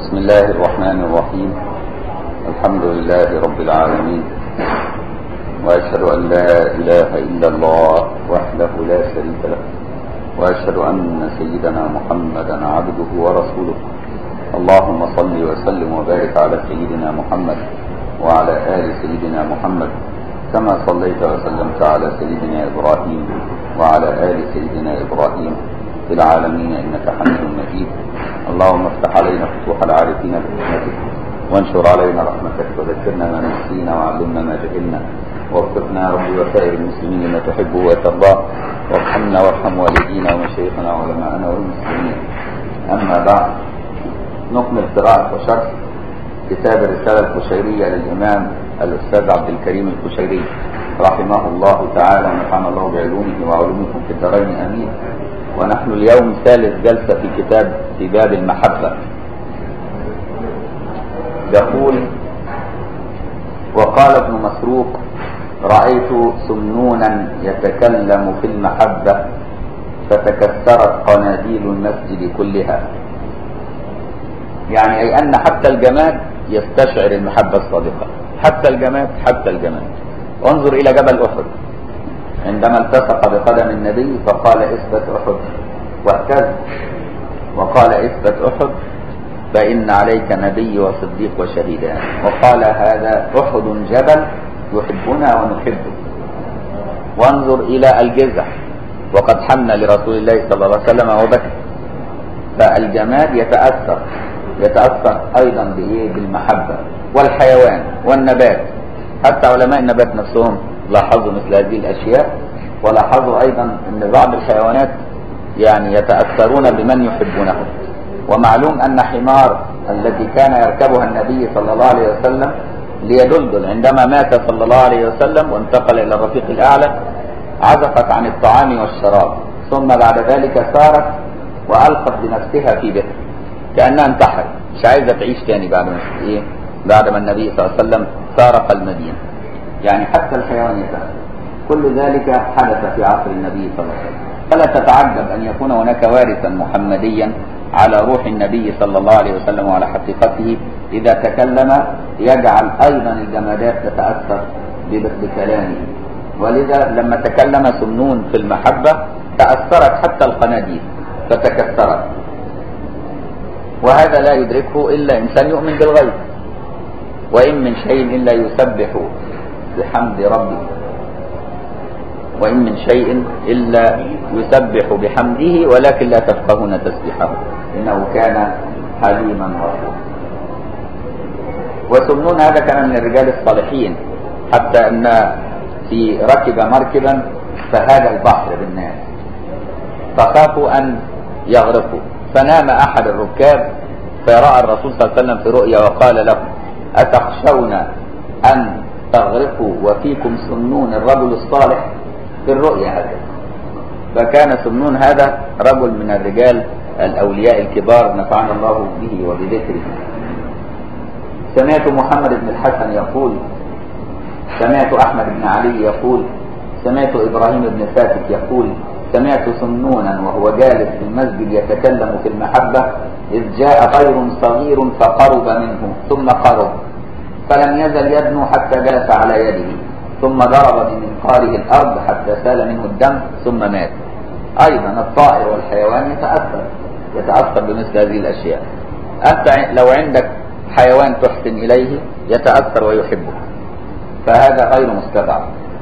بسم الله الرحمن الرحيم الحمد لله رب العالمين وأشهد أن لا إله إلا الله وحده لا شريك له وأشهد أن سيدنا محمدا عبده ورسوله اللهم صل وسلم وبارك على سيدنا محمد وعلى آل سيدنا محمد كما صليت وسلمت على سيدنا إبراهيم وعلى آل سيدنا إبراهيم في العالمين إنك حميد مجيد اللهم افتح علينا فتوح العارفين بحكمتك وانشر علينا رحمتك وذكرنا ما نسينا وعلمنا ما جهلنا وارزقنا يا رب وسائر المسلمين لما تحبه وترضاه وارحمنا وارحم والدينا ومشايخنا وعلماءنا والمسلمين أما بعد نكمل قراءة وشرح كتاب الرسالة القشيرية للإمام الأستاذ عبد الكريم القشيري رحمه الله تعالى ونفعنا الله بعلومه وعلومكم في الدارين آمين ونحن اليوم ثالث جلسة في كتاب في باب المحبة يقول وقال ابن مسروق رأيت سمنونا يتكلم في المحبة فتكسرت قناديل المسجد كلها يعني أي أن حتى الجماد يستشعر المحبة الصادقة حتى الجماد حتى الجماد انظر إلى جبل أحد عندما التصق بقدم النبي فقال اثبت أحد واهتز وقال اثبت أحد فإن عليك نبي وصديق وشهيدان وقال هذا أحد جبل يحبنا ونحبه وانظر إلى الجزع وقد حن لرسول الله صلى الله عليه وسلم وبكى فالجماد يتأثر يتأثر أيضا بإيه بالمحبة والحيوان والنبات حتى علماء النبات نفسهم لاحظوا مثل هذه الأشياء ولاحظوا أيضا أن بعض الحيوانات يعني يتأثرون بمن يحبونه ومعلوم أن حمار التي كان يركبها النبي صلى الله عليه وسلم ليدلدل عندما مات صلى الله عليه وسلم وانتقل إلى الرفيق الأعلى عزفت عن الطعام والشراب ثم بعد ذلك سارت وألقت بنفسها في بئر كأنها انتحر مش عايزة تعيش تاني بعد ما إيه بعد ما النبي صلى الله عليه وسلم فارق المدينة يعني حتى الحيوان يتأثر كل ذلك حدث في عصر النبي صلى الله عليه وسلم فلا تتعجب أن يكون هناك وارثا محمديا على روح النبي صلى الله عليه وسلم وعلى حقيقته إذا تكلم يجعل أيضا الجمادات تتأثر بكلامه ولذا لما تكلم سمنون في المحبة تأثرت حتى القناديل فتكسرت وهذا لا يدركه إلا إنسان يؤمن بالغيب وإن من شيء إلا يسبح بحمد ربه وإن من شيء إلا يسبح بحمده ولكن لا تفقهون تسبيحه إنه كان حليما غفورا وسمنون هذا كان من الرجال الصالحين حتى أن في ركب مركبا فهاج البحر بالناس فخافوا أن يغرقوا فنام أحد الركاب فرأى الرسول صلى الله عليه وسلم في رؤيا وقال له أتخشون أن تغرقوا وفيكم سمنون الرجل الصالح في الرؤيا هكذا فكان سمنون هذا رجل من الرجال الأولياء الكبار نفعنا الله به وبذكره سمعت محمد بن الحسن يقول سمعت أحمد بن علي يقول سمعت إبراهيم بن فاتك يقول سمعت سمنونا وهو جالس في المسجد يتكلم في المحبة إذ جاء طير صغير فقرب منه ثم قرب فلم يزل يدنو حتى جلس على يده ثم ضرب بمنقاره الأرض حتى سال منه الدم ثم مات أيضا الطائر والحيوان يتأثر يتأثر بمثل هذه الأشياء أنت لو عندك حيوان تحسن إليه يتأثر ويحبك فهذا غير مستبعد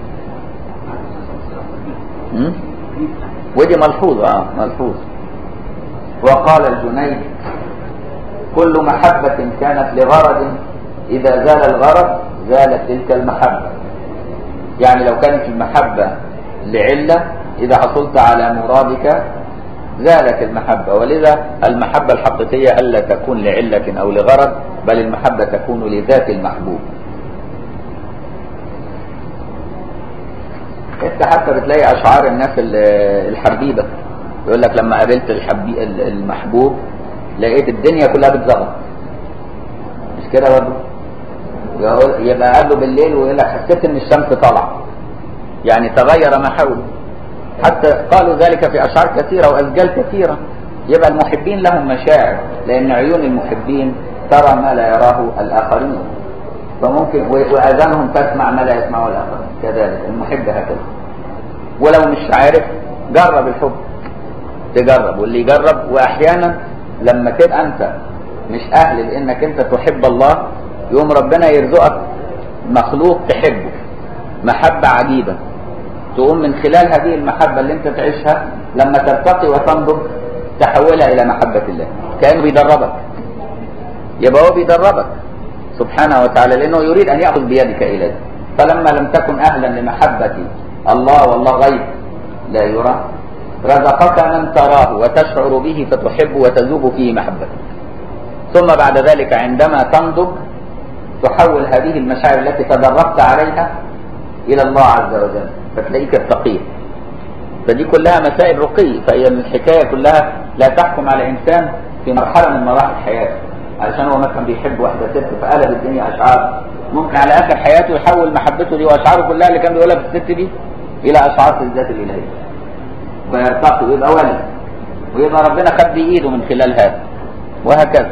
ودي ملحوظة آه ملحوظ وقال الجنيد كل محبة كانت لغرض إذا زال الغرض زالت تلك المحبة يعني لو كانت المحبة لعلة إذا حصلت على مرادك زالت المحبة ولذا المحبة الحقيقية ألا تكون لعلة أو لغرض بل المحبة تكون لذات المحبوب انت حتى بتلاقي اشعار الناس الحبيبه يقول لك لما قابلت الحبي المحبوب لقيت الدنيا كلها بتزغط مش كده برضه يبقى قابله بالليل ويقول لك حسيت ان الشمس طالعه يعني تغير ما حوله حتى قالوا ذلك في اشعار كثيره واشجال كثيره يبقى المحبين لهم مشاعر لان عيون المحبين ترى ما لا يراه الآخرين فممكن و- وآذانهم تسمع ما لا يسمعه الآخرين كذلك المحب هكذا ولو مش عارف جرب الحب تجرب واللي يجرب واحيانا لما تبقى انت مش اهل لانك انت تحب الله يوم ربنا يرزقك مخلوق تحبه محبة عجيبة تقوم من خلال هذه المحبة اللي انت تعيشها لما ترتقي وتنضج تحولها الى محبة الله كأنه بيدربك يبقى هو بيدربك سبحانه وتعالى لانه يريد ان ياخذ بيدك اليه فلما لم تكن اهلا لمحبه الله والله غيب لا يرى رزقك من تراه وتشعر به فتحب وتذوب فيه محبته ثم بعد ذلك عندما تنضج تحول هذه المشاعر التي تدربت عليها الى الله عز وجل فتلاقيك ارتقيت فدي كلها مسائل رقي فهي الحكايه كلها لا تحكم على انسان في مرحله من مراحل حياته علشان هو مثلا بيحب واحده ست فقلب الدنيا اشعار ممكن على اخر حياته يحول محبته دي واشعاره كلها اللي كان بيقولها في الست دي الى اشعار في الذات الالهيه فيرتقي ويبقى ولي ويبقى ربنا خد بايده من خلال هذا وهكذا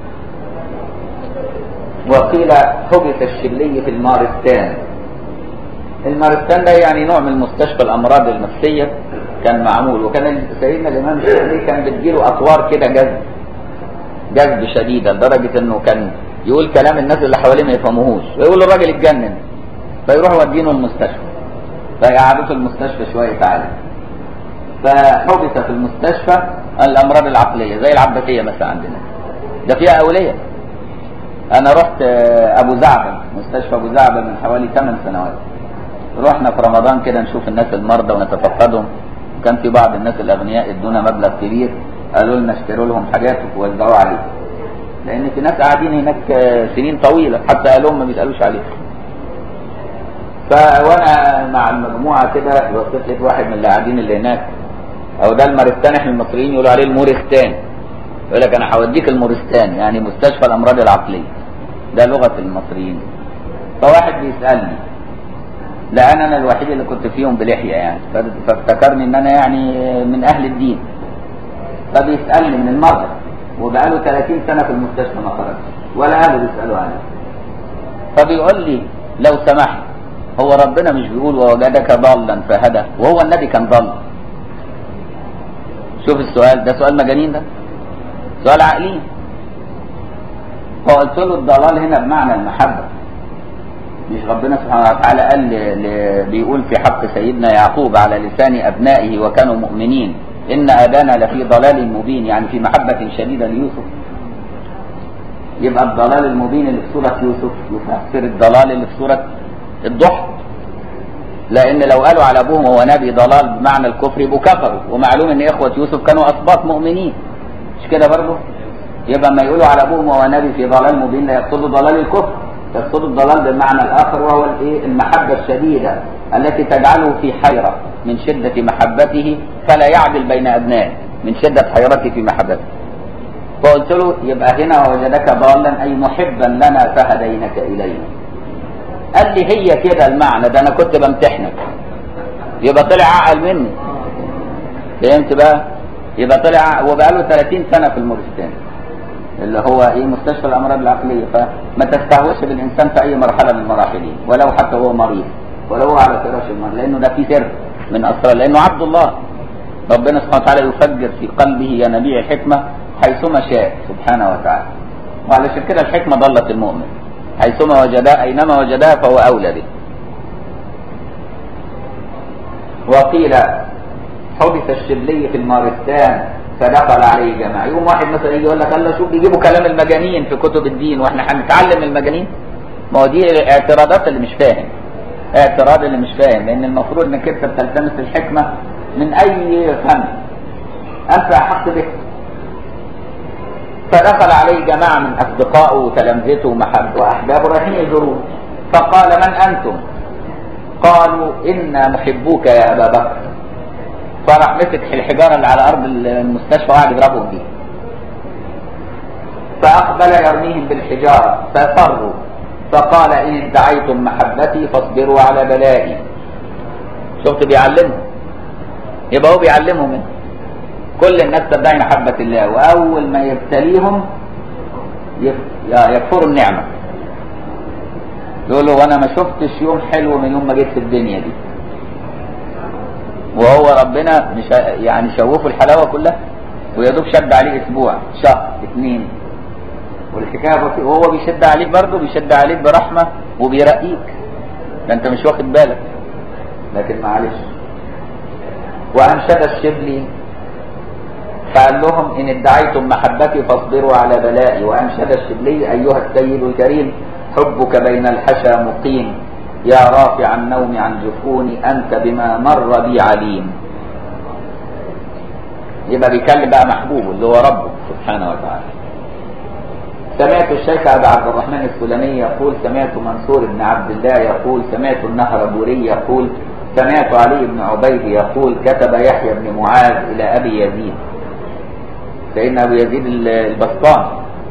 وقيل حبس الشلي في المارستان المارستان ده يعني نوع من مستشفى الامراض النفسيه كان معمول وكان سيدنا الامام الشافعي كان بتجيله اطوار كده جذب جذب شديدا لدرجه انه كان يقول كلام الناس اللي حواليه ما يفهموهوش ويقول الراجل اتجنن فيروح ودينه المستشفى فيقعدوه في المستشفى شويه تعالى فحبس في المستشفى الامراض العقليه زي العباسيه مثلا عندنا ده فيها اوليه انا رحت آه، ابو زعبل مستشفى ابو زعبل من حوالي 8 سنوات رحنا في رمضان كده نشوف الناس المرضى ونتفقدهم كان في بعض الناس الاغنياء ادونا مبلغ كبير قالوا لنا اشتروا لهم حاجات ووزعوها عليهم لان في ناس قاعدين هناك آه، سنين طويله حتى اهلهم ما بيسالوش عليهم فوانا مع المجموعه كده بصيت لقيت واحد من اللي قاعدين اللي هناك او ده المارستان احنا المصريين يقولوا عليه المورستان يقول لك انا هوديك المورستان يعني مستشفى الامراض العقليه ده لغه المصريين فواحد بيسالني لان انا الوحيد اللي كنت فيهم بلحيه يعني ف- فافتكرني ان انا يعني من اهل الدين فبيسالني من المرضى وبقاله 30 سنه في المستشفى ما خرجش ولا اهله بيسالوا عنه فبيقول لي لو سمحت هو ربنا مش بيقول ووجدك ضالا فهدى وهو النبي كان ضال شوف السؤال ده سؤال مجانين ده سؤال عقلي فقلت له الضلال هنا بمعنى المحبة مش ربنا سبحانه وتعالى قال ل... ل... بيقول في حق سيدنا يعقوب على لسان أبنائه وكانوا مؤمنين إن أبانا لفي ضلال مبين يعني في محبة شديدة ليوسف يبقى الضلال المبين اللي في سورة يوسف يفسر الضلال اللي في سورة الضحى لان لو قالوا على ابوهم هو نبي ضلال بمعنى الكفر يبقوا كفروا ومعلوم ان اخوه يوسف كانوا اسباط مؤمنين مش كده برضه يبقى ما يقولوا على ابوهم هو نبي في ضلال مبين لا يقصدوا ضلال الكفر يقصدوا الضلال بالمعنى الاخر وهو الايه المحبه الشديده التي تجعله في حيره من شده محبته فلا يعدل بين ابنائه من شده حيرته في محبته فقلت له يبقى هنا وجدك ضالا اي محبا لنا فهدينك الينا قال لي هي كده المعنى ده انا كنت بمتحنك يبقى طلع عقل مني فهمت بقى يبقى طلع وبقى له 30 سنه في المورستان اللي هو ايه مستشفى الامراض العقليه فما تستهوش بالانسان في اي مرحله من مراحله ولو حتى هو مريض ولو هو على فراش المرض لانه ده في سر من اسرار لانه عبد الله ربنا سبحانه وتعالى يفجر في قلبه ينابيع الحكمه حيثما شاء سبحانه وتعالى وعلشان كده الحكمه ضلت المؤمن حيثما وجدها اينما وجدها فهو اولى به وقيل حبس الشبلي في المارستان فدخل عليه جماعة يوم واحد مثلا يجي يقول لك الله شوف بيجيبوا كلام المجانين في كتب الدين واحنا هنتعلم المجانين ما هو دي الاعتراضات اللي مش فاهم اعتراض اللي مش فاهم لان المفروض انك انت بتلتمس الحكمة من اي فن انت احق به فدخل عليه جماعة من أصدقائه وتلامذته ومحب وأحبابه رايحين يزوروه فقال من أنتم؟ قالوا إنا محبوك يا أبا بكر فراح مسك الحجارة اللي على أرض المستشفى وقعد يضربهم بيها فأقبل يرميهم بالحجارة ففروا فقال إن ادعيتم محبتي فاصبروا على بلائي شفت بيعلمهم يبقى هو بيعلمهم منه كل الناس تدعي محبة الله وأول ما يبتليهم يكفروا النعمة يقولوا وانا ما شفتش يوم حلو من يوم ما جيت في الدنيا دي وهو ربنا مش يعني شوفوا الحلاوة كلها ويا دوب شد عليه اسبوع شهر اثنين والحكايه بسيطه وهو بيشد عليك برضه بيشد عليك برحمه وبيرقيك ده انت مش واخد بالك لكن معلش وانشد الشبلي فقال لهم ان ادعيتم محبتي فاصبروا على بلائي وانشد الشبلي ايها السيد الكريم حبك بين الحشا مقيم يا رافع النوم عن جفوني انت بما مر بي عليم يبقى بيكلم بقى محبوبه اللي هو ربه سبحانه وتعالى سمعت الشيخ أبا عبد الرحمن السلمي يقول سمعت منصور بن عبد الله يقول سمعت النهربوري يقول سمعت علي بن عبيد يقول كتب يحيى بن معاذ إلى أبي يزيد سيدنا أبو يزيد البسطامي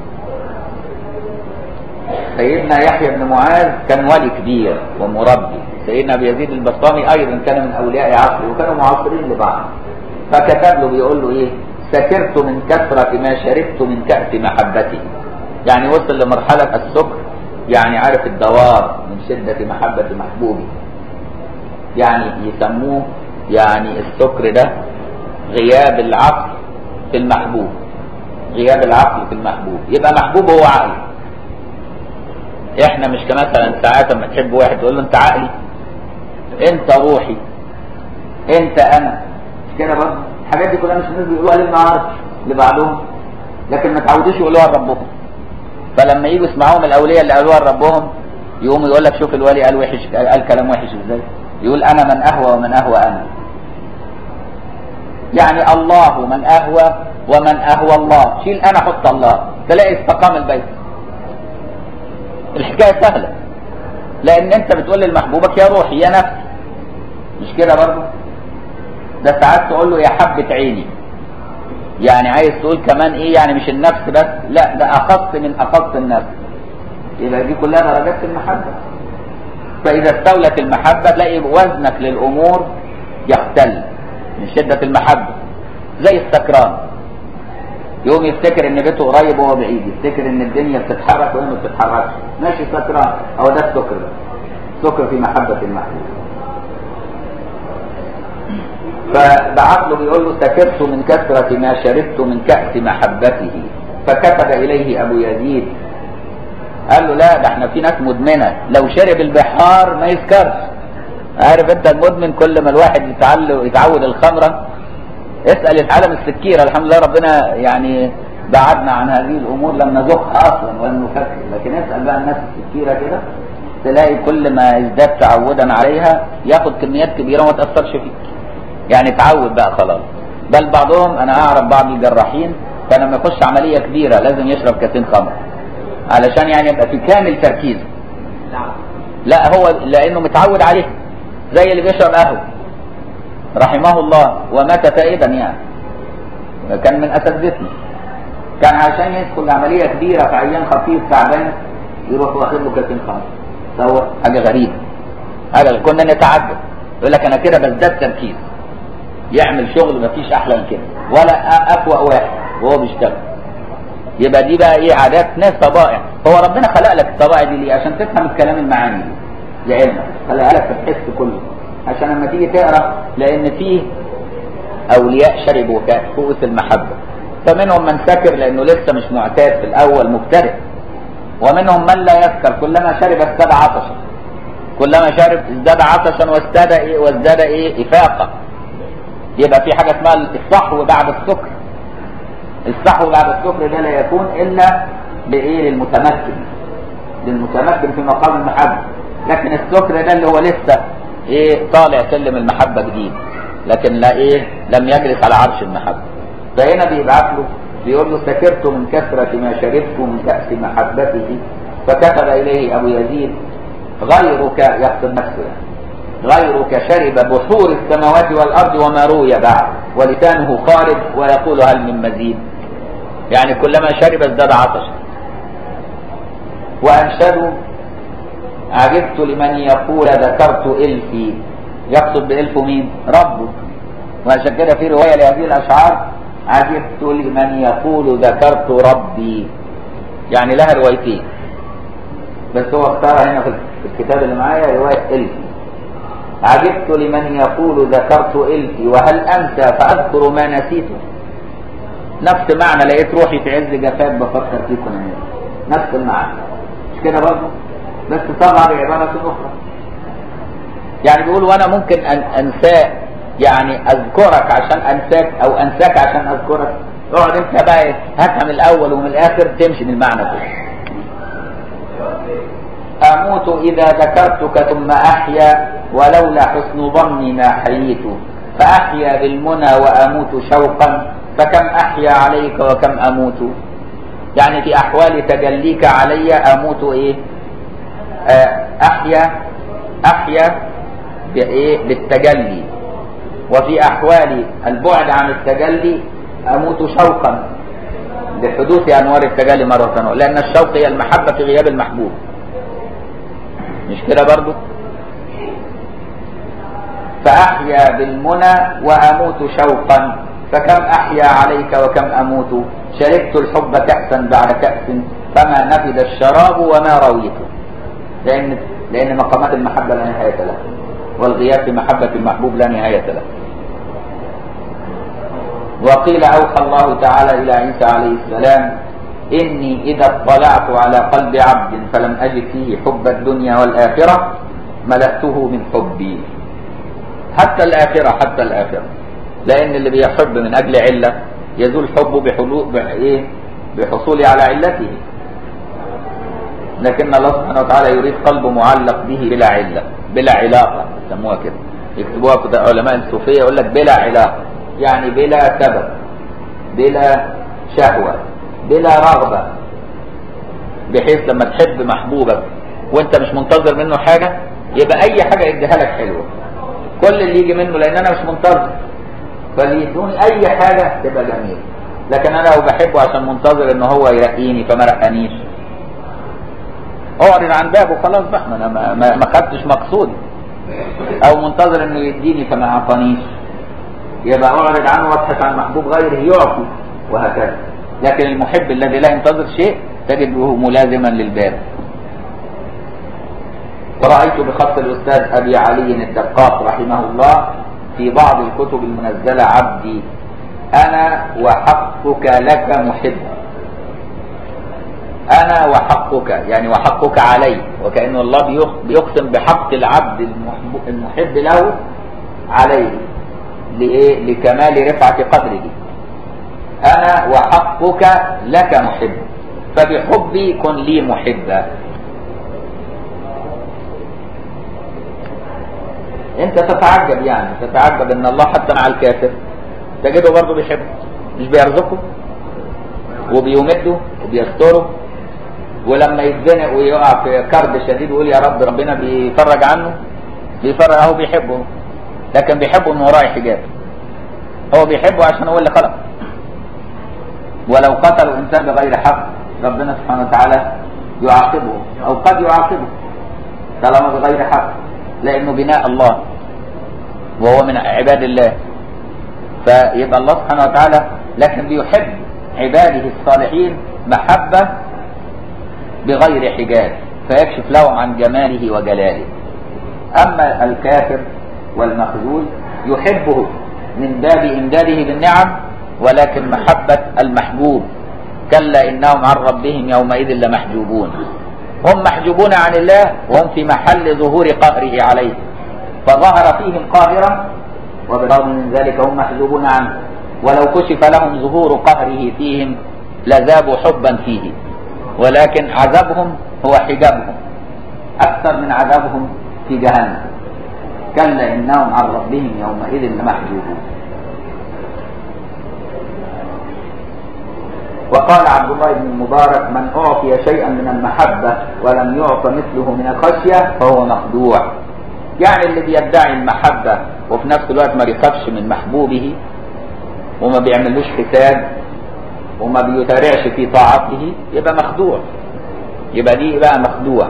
سيدنا يحيى بن معاذ كان ولي كبير ومربي سيدنا أبو يزيد البسطامي أيضا كان من أولياء عصره وكانوا معاصرين لبعض فكتب له بيقول له إيه سكرت من كثرة ما شربت من كأس محبتي يعني وصل لمرحلة السكر يعني عارف الدوار من شدة محبة محبوبي يعني يسموه يعني السكر ده غياب العقل في المحبوب غياب العقل في المحبوب يبقى محبوب هو عقل احنا مش كمثلا ساعات لما تحب واحد تقول له انت عقلي انت روحي انت انا مش كده برضه الحاجات دي كلها مش الناس بيقولوها للنهار لبعضهم لكن ما تعودوش يقولوها لربهم فلما يجوا يسمعوهم الاولياء اللي قالوها لربهم يقوموا يقول لك شوف الولي قال وحش قال كلام وحش ازاي يقول انا من اهوى ومن اهوى انا يعني الله من اهوى ومن اهوى الله شيل انا حط الله تلاقي استقام البيت الحكايه سهله لان انت بتقول لمحبوبك يا روحي يا نفسي مش كده برضه ده ساعات تقول له يا حبه عيني يعني عايز تقول كمان ايه يعني مش النفس بس لا ده اخص من اخص النفس يبقى دي كلها درجات في المحبه فاذا استولت المحبه تلاقي وزنك للامور يختل من شده المحبه زي السكران يقوم يفتكر ان بيته قريب وهو بعيد يفتكر ان الدنيا بتتحرك وهو ما بتتحركش ماشي سكران هو ده السكر سكر في محبه المحبوب فبعقله بيقول له سكرت من كثرة ما شربت من كأس محبته فكتب إليه أبو يزيد قال له لا ده احنا في ناس مدمنة لو شرب البحار ما يسكرش عارف انت المدمن كل ما الواحد يتعلق يتعود الخمرة اسأل العالم السكيرة الحمد لله ربنا يعني بعدنا عن هذه الأمور لم نذوقها أصلا ولم نفكر لكن اسأل بقى الناس السكيرة كده تلاقي كل ما يزداد تعودا عليها ياخد كميات كبيرة وما تأثرش فيه يعني اتعود بقى خلاص بل بعضهم انا اعرف بعض الجراحين كان لما يخش عمليه كبيره لازم يشرب كاسين خمر علشان يعني يبقى في كامل تركيزه لا هو لانه متعود عليه زي اللي بيشرب قهوه رحمه الله ومات تائبا يعني كان من اساتذتنا كان عشان يدخل عمليه كبيره في عيان خفيف تعبان يروح واخد له كاسين خمر تصور حاجه غريبه حاجه كنا نتعجب يقول لك انا كده بزداد تركيز يعمل شغل مفيش احلى من كده ولا اقوى واحد وهو بيشتغل يبقى دي بقى ايه عادات ناس طبائع هو ربنا خلق لك الطبائع دي ليه عشان تفهم الكلام المعاني دي لعلمك خلقها لك في الحس كله عشان لما تيجي تقرا لان فيه اولياء شربوا كؤوس المحبه فمنهم من سكر لانه لسه مش معتاد في الاول مبتدئ ومنهم من لا يسكر كلما شرب ازداد عطشا كلما شرب ازداد عطشا وازداد ايه وازداد ايه افاقه يبقى في حاجه اسمها الصحو بعد السكر الصحو بعد السكر ده لا يكون الا لايه للمتمكن للمتمكن في مقام المحبه لكن السكر ده اللي هو لسه ايه طالع سلم المحبه جديد لكن لا ايه لم يجلس على عرش المحبه فهنا بيبعت له بيقول له سكرت من كثرة ما شربت من كأس محبته فكتب إليه أبو يزيد غيرك يقصد نفسه غيرك شرب بحور السماوات والأرض وما روي بعد ولسانه خارج ويقول هل من مزيد يعني كلما شرب ازداد عطشا وأنشدوا عجبت لمن يقول ذكرت إلفي يقصد بإلفه مين؟ ربه وعشان كده في رواية لهذه الأشعار عجبت لمن يقول ذكرت ربي يعني لها روايتين بس هو اختار هنا في الكتاب اللي معايا رواية إلفي عجبت لمن يقول ذكرت إلفي وهل أنسى فأذكر ما نسيته نفس معنى لقيت روحي في عز جفاف بفكر فيكم أنا نفس المعنى مش كده برضه بس طبعا بعبارة أخرى يعني بيقول وانا ممكن أن انساك يعني اذكرك عشان انساك او انساك عشان اذكرك اقعد انت بقى إيه، هاتها من الاول ومن الاخر تمشي بالمعنى كله اموت اذا ذكرتك ثم احيا ولولا حسن ظني ما حييت فاحيا بالمنى واموت شوقا فكم احيا عليك وكم اموت يعني في احوال تجليك علي اموت ايه آه، احيا احيا بايه بالتجلي وفي احوال البعد عن التجلي اموت شوقا لحدوث انوار التجلي مره اخرى لان الشوق هي المحبه في غياب المحبوب مش كده برضو فاحيا بالمنى واموت شوقا فكم احيا عليك وكم اموت شربت الحب كاسا بعد كاس فما نفد الشراب وما رويت لان لان مقامات المحبه لا نهايه لها والغياب في محبه المحبوب لا نهايه له وقيل اوحى الله تعالى الى عيسى عليه السلام اني اذا اطلعت على قلب عبد فلم اجد فيه حب الدنيا والاخره ملاته من حبي حتى الاخره حتى الاخره لان اللي بيحب من اجل عله يزول حبه بحلول بايه بحصول على علته لكن الله سبحانه وتعالى يريد قلب معلق به بلا عله بلا علاقه يسموها كده يكتبوها كده علماء الصوفيه يقول لك بلا علاقه يعني بلا سبب بلا شهوه بلا رغبه بحيث لما تحب محبوبك وانت مش منتظر منه حاجه يبقى اي حاجه يديها لك حلوه كل اللي يجي منه لان انا مش منتظر فليدوني اي حاجه تبقى جميله لكن انا لو بحبه عشان منتظر ان هو يرقيني فما رقانيش اعرض عن بابه خلاص بقى ما انا ما, ما, ما خدتش مقصودي او منتظر انه يديني فما اعطانيش يبقى اعرض عنه وابحث عن محبوب غيره يعطي وهكذا لكن المحب الذي لا ينتظر شيء تجده ملازما للباب ورأيت بخط الأستاذ أبي علي الدقاق رحمه الله في بعض الكتب المنزلة عبدي أنا وحقك لك محب أنا وحقك يعني وحقك علي وكأن الله بيق- بيقسم بحق العبد المحب, المحب له عليه لإيه؟ لكمال رفعة قدره أنا وحقك لك محب فبحبي كن لي محبا انت تتعجب يعني تتعجب ان الله حتى مع الكافر تجده برضه بيحبه مش بيرزقه وبيمده وبيستره ولما يتزنق ويقع في كرب شديد ويقول يا رب ربنا بيفرج عنه بيفرج اهو بيحبه لكن بيحبه من وراء حجاب هو بيحبه عشان هو اللي خلقه ولو قتلوا انسان بغير حق ربنا سبحانه وتعالى يعاقبه او قد يعاقبه طالما بغير حق لانه بناء الله وهو من عباد الله فيبقى الله سبحانه وتعالى لكن بيحب عباده الصالحين محبه بغير حجاب فيكشف لهم عن جماله وجلاله اما الكافر والمخذول يحبه من باب امداده بالنعم ولكن محبه المحبوب كلا انهم عن ربهم يومئذ لمحجوبون هم محجوبون عن الله وهم في محل ظهور قهره عليه فظهر فيهم قاهرا وبالرغم من ذلك هم محجوبون عنه ولو كشف لهم ظهور قهره فيهم لذابوا حبا فيه ولكن عذابهم هو حجابهم اكثر من عذابهم في جهنم كلا انهم عن ربهم يومئذ لمحجوبون وقال عبد الله بن المبارك من أعطي شيئا من المحبة ولم يعط مثله من الخشية فهو مخدوع يعني اللي بيدعي المحبة وفي نفس الوقت ما بيخافش من محبوبه وما بيعملوش حساب وما بيتارعش في طاعته يبقى مخدوع يبقى دي بقى مخدوع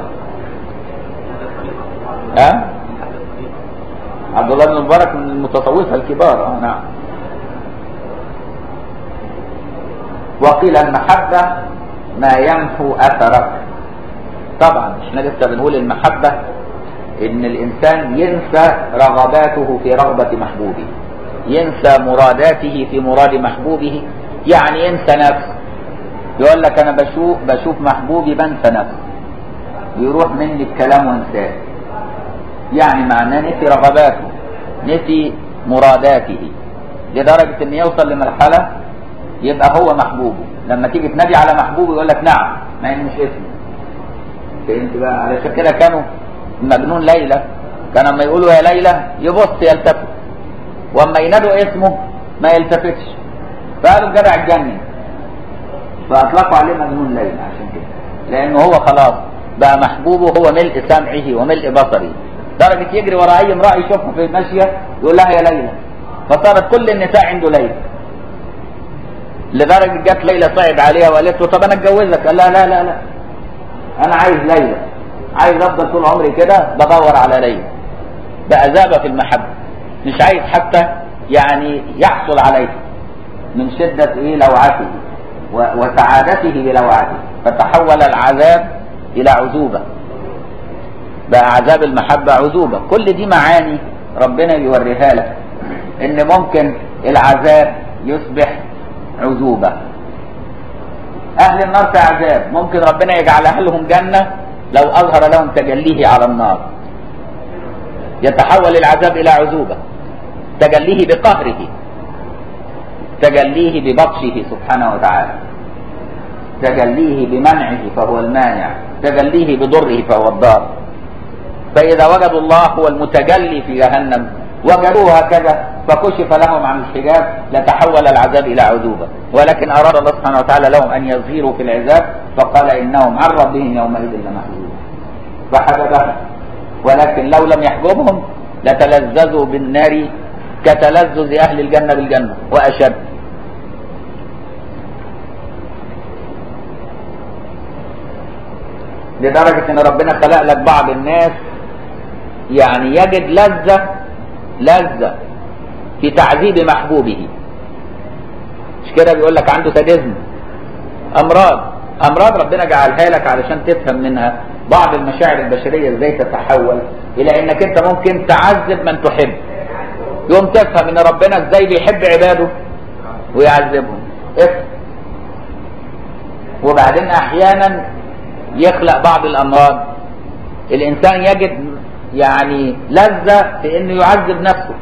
ها عبد الله بن المبارك من المتصوفة الكبار اه نعم وقيل المحبة ما يمحو اثرك طبعا احنا لسه بنقول المحبة ان الانسان ينسى رغباته في رغبة محبوبه ينسى مراداته في مراد محبوبه يعني ينسى نفسه يقول لك انا بشوف بشوف محبوبي بنسى نفسي يروح مني الكلام وانساه يعني معناه نسي رغباته نسي مراداته لدرجة ان يوصل لمرحلة يبقى هو محبوبه لما تيجي تنادي على محبوبه يقول لك نعم مع ان مش اسمه فهمت بقى علشان كده كانوا مجنون ليلى كان لما يقولوا يا ليلى يبص يلتفت واما ينادوا اسمه ما يلتفتش فقالوا الجدع اتجنن فاطلقوا عليه مجنون ليلى عشان كده لانه هو خلاص بقى محبوبه هو ملء سمعه وملء بصره درجة يجري ورا اي امرأة يشوفها في الماشية يقول لها يا ليلى فصارت كل النساء عنده ليلى لدرجة جت ليلى صعب عليها وقالت له طب انا اتجوزك قال لها لا لا لا انا عايز ليلى عايز افضل طول عمري كده بدور على ليلى بقى ذاب في المحبة مش عايز حتى يعني يحصل عليه من شدة ايه لوعته وسعادته بلوعته فتحول العذاب الى عذوبة بقى عذاب المحبة عذوبة كل دي معاني ربنا بيوريها لك ان ممكن العذاب يصبح عذوبة اهل النار في عذاب ممكن ربنا يجعلها لهم جنة لو اظهر لهم تجليه على النار يتحول العذاب الى عذوبة تجليه بقهره تجليه ببطشه سبحانه وتعالى تجليه بمنعه فهو المانع تجليه بضره فهو الضار فإذا وجدوا الله هو المتجلي في جهنم وجدوه هكذا فكشف لهم عن الحجاب لتحول العذاب إلى عذوبة ولكن أراد الله سبحانه وتعالى لهم أن يظهروا في العذاب فقال إنهم عن ربهم يومئذ لمحجوبون فحجبهم ولكن لو لم يحجبهم لتلذذوا بالنار كتلذذ أهل الجنة بالجنة وأشد لدرجة ان ربنا خلق لك بعض الناس يعني يجد لذة لذة في تعذيب محبوبه مش كده بيقول لك عنده ساديزم امراض امراض ربنا جعلها لك علشان تفهم منها بعض المشاعر البشرية ازاي تتحول الى انك انت ممكن تعذب من تحب يوم تفهم ان ربنا ازاي بيحب عباده ويعذبهم افهم وبعدين احيانا يخلق بعض الامراض الانسان يجد يعني لذة في انه يعذب نفسه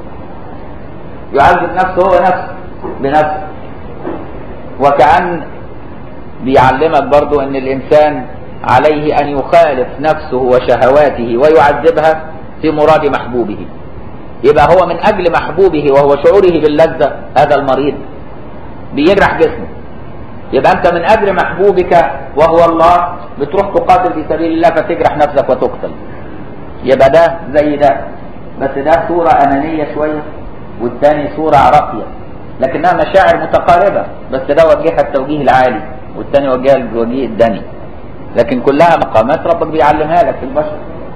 يعذب نفسه هو نفسه بنفسه وكأن بيعلمك برضو ان الانسان عليه ان يخالف نفسه وشهواته ويعذبها في مراد محبوبه يبقى هو من اجل محبوبه وهو شعوره باللذة هذا المريض بيجرح جسمه يبقى انت من اجل محبوبك وهو الله بتروح تقاتل في سبيل الله فتجرح نفسك وتقتل يبقى ده زي ده بس ده صورة انانية شوية والتاني صورة راقية لكنها مشاعر متقاربة بس ده وجهها التوجيه العالي والتاني وجهها الوجيه الدني لكن كلها مقامات ربك بيعلمها لك في البشر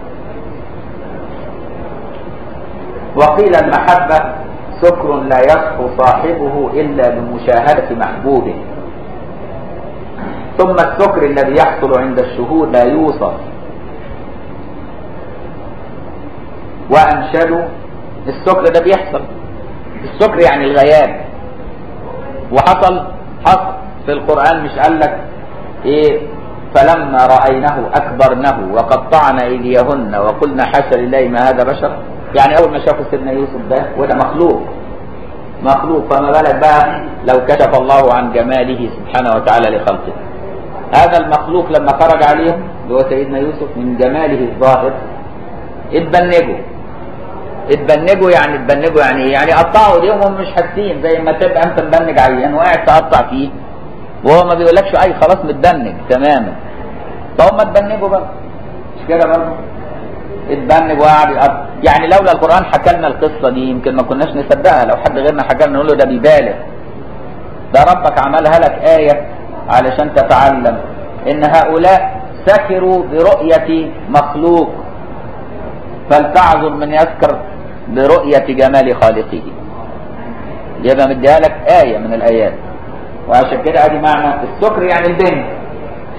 وقيل المحبة سكر لا يصحو صاحبه إلا بمشاهدة محبوبه ثم السكر الذي يحصل عند الشهود لا يوصف وأنشدوا السكر ده بيحصل السكر يعني الغياب وحصل حصل في القرآن مش قال لك ايه فلما رأينه أكبرنه وقطعنا أيديهن وقلنا حاشا لله ما هذا بشر يعني أول ما شافوا سيدنا يوسف ده وده مخلوق مخلوق فما بالك بقى لو كشف الله عن جماله سبحانه وتعالى لخلقه هذا المخلوق لما خرج عليهم اللي هو سيدنا يوسف من جماله الظاهر اتبنجوا اتبنجوا يعني اتبنجوا يعني ايه؟ يعني قطعوا ايديهم وهم مش حاسين زي ما تبقى انت مبنج عيان وقاعد تقطع فيه وهو ما بيقولكش اي خلاص متبنج تماما فهم اتبنجوا بقى مش كده برضه اتبنج وقعد يقطع يعني لولا القران حكى لنا القصه دي يمكن ما كناش نصدقها لو حد غيرنا حكى لنا نقول له ده بيبالغ ده ربك عملها لك ايه علشان تتعلم ان هؤلاء سكروا برؤية مخلوق فلتعظم من يسكر برؤية جمال خالقه يبقى مديها لك آية من الآيات وعشان كده ادي معنى السكر يعني البنج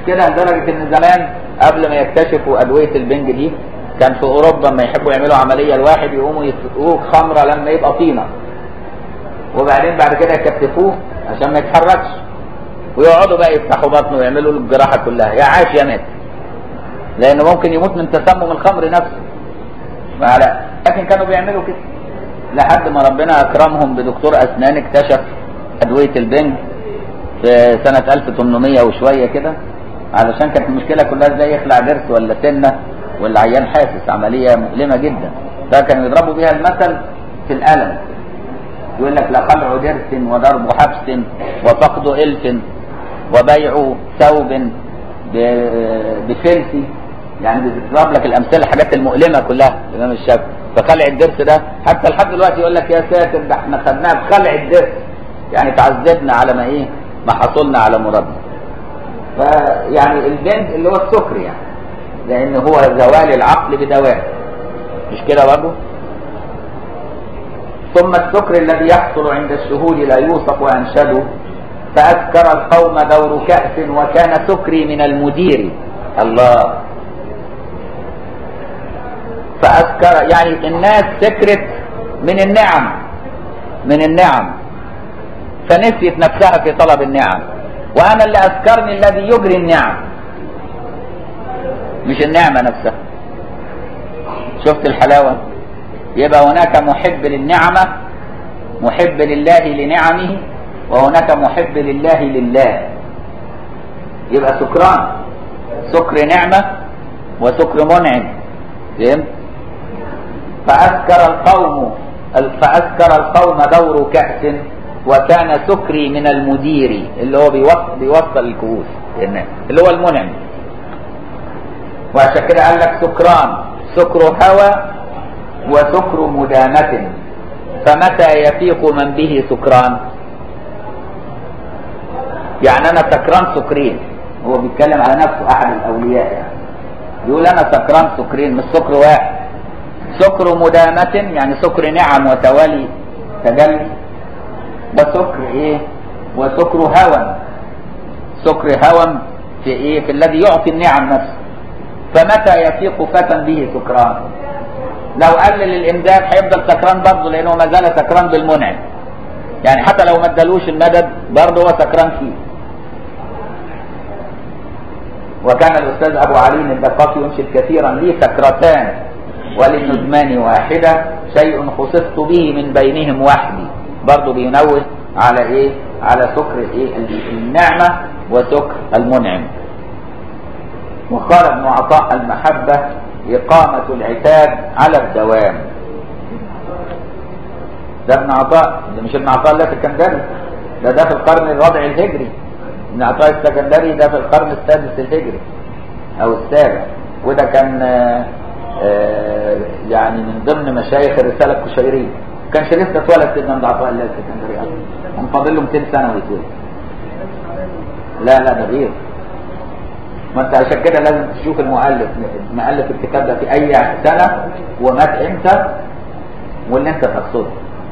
كده لدرجه ان زمان قبل ما يكتشفوا ادويه البنج دي كان في اوروبا لما يحبوا يعملوا عمليه الواحد يقوموا يسقوه خمره لما يبقى طينه وبعدين بعد كده يكتفوه عشان ما يتحركش ويقعدوا بقى يفتحوا بطنه ويعملوا له الجراحه كلها يا عاش يا مات لانه ممكن يموت من تسمم الخمر نفسه ما لا لكن كانوا بيعملوا كده لحد ما ربنا اكرمهم بدكتور اسنان اكتشف ادويه البنج في سنه 1800 وشويه كده علشان كانت المشكله كلها ازاي يخلع ضرس ولا سنه والعيان حاسس عمليه مؤلمه جدا فكانوا يضربوا بيها المثل في الالم يقول لك لخلع ضرس وضرب حبس وفقد الف وبيع ثوب ب- بفلس يعني بيضرب لك الامثله الحاجات المؤلمه كلها الامام الشافعي فخلع الضرس ده حتى لحد دلوقتي يقول لك يا ساتر ده احنا خدناها بخلع الضرس يعني تعذبنا على ما ايه ما حصلنا على مرادنا فيعني البنج اللي هو السكر يعني لان هو زوال العقل بدوام مش كده برضه ثم السكر الذي يحصل عند الشهود لا يوصف وانشد فأسكر القوم دور كأس وكان سكري من المدير الله فأسكر يعني الناس سكرت من النعم من النعم فنسيت نفسها في طلب النعم وأنا اللي أسكرني الذي يجري النعم مش النعمة نفسها شفت الحلاوة يبقى هناك محب للنعمة محب لله لنعمه وهناك محب لله لله يبقى سكران سكر نعمة وسكر منعم فهمت فأسكر القوم فأسكر القوم دور كأس وكان سكري من المدير اللي هو بيوصل, بيوصل الكؤوس للناس اللي هو المنعم وعشان كده قال لك سكران سكر هوى وسكر مدامة فمتى يفيق من به سكران يعني انا سكران سكرين هو بيتكلم على نفسه احد الاولياء يعني يقول انا سكران سكرين مش سكر واحد سكر مدامة يعني سكر نعم وتوالي تجلي وسكر ايه وسكر هوى سكر هوى في ايه في الذي يعطي النعم نفسه فمتى يفيق فتى به سكران لو قلل الامداد هيفضل سكران برضه لانه ما زال سكران بالمنعم يعني حتى لو ما ادالوش المدد برضه هو سكران فيه وكان الاستاذ ابو علي الدقاقي ينشد كثيرا لي سكرتان وللندمان واحده شيء خصصت به من بينهم وحدي برضه بينوه على ايه على سكر ايه النعمه وسكر المنعم وقال ابن عطاء المحبه اقامه العتاب على الدوام ده ابن عطاء ده مش ابن عطاء الله السكندري ده ده في القرن الرابع الهجري ابن عطاء السكندري ده في القرن السادس الهجري او السابع وده كان آآ آآ يعني من ضمن مشايخ الرساله الكشيريه كانش لسه اتولد سيدنا ابن عطاء الله السكندري اصلا كان فاضل له 200 سنه ويتولد لا لا ده غير ما انت عشان كده لازم تشوف المؤلف مؤلف الكتاب ده في اي سنه ومات امتى واللي انت تقصده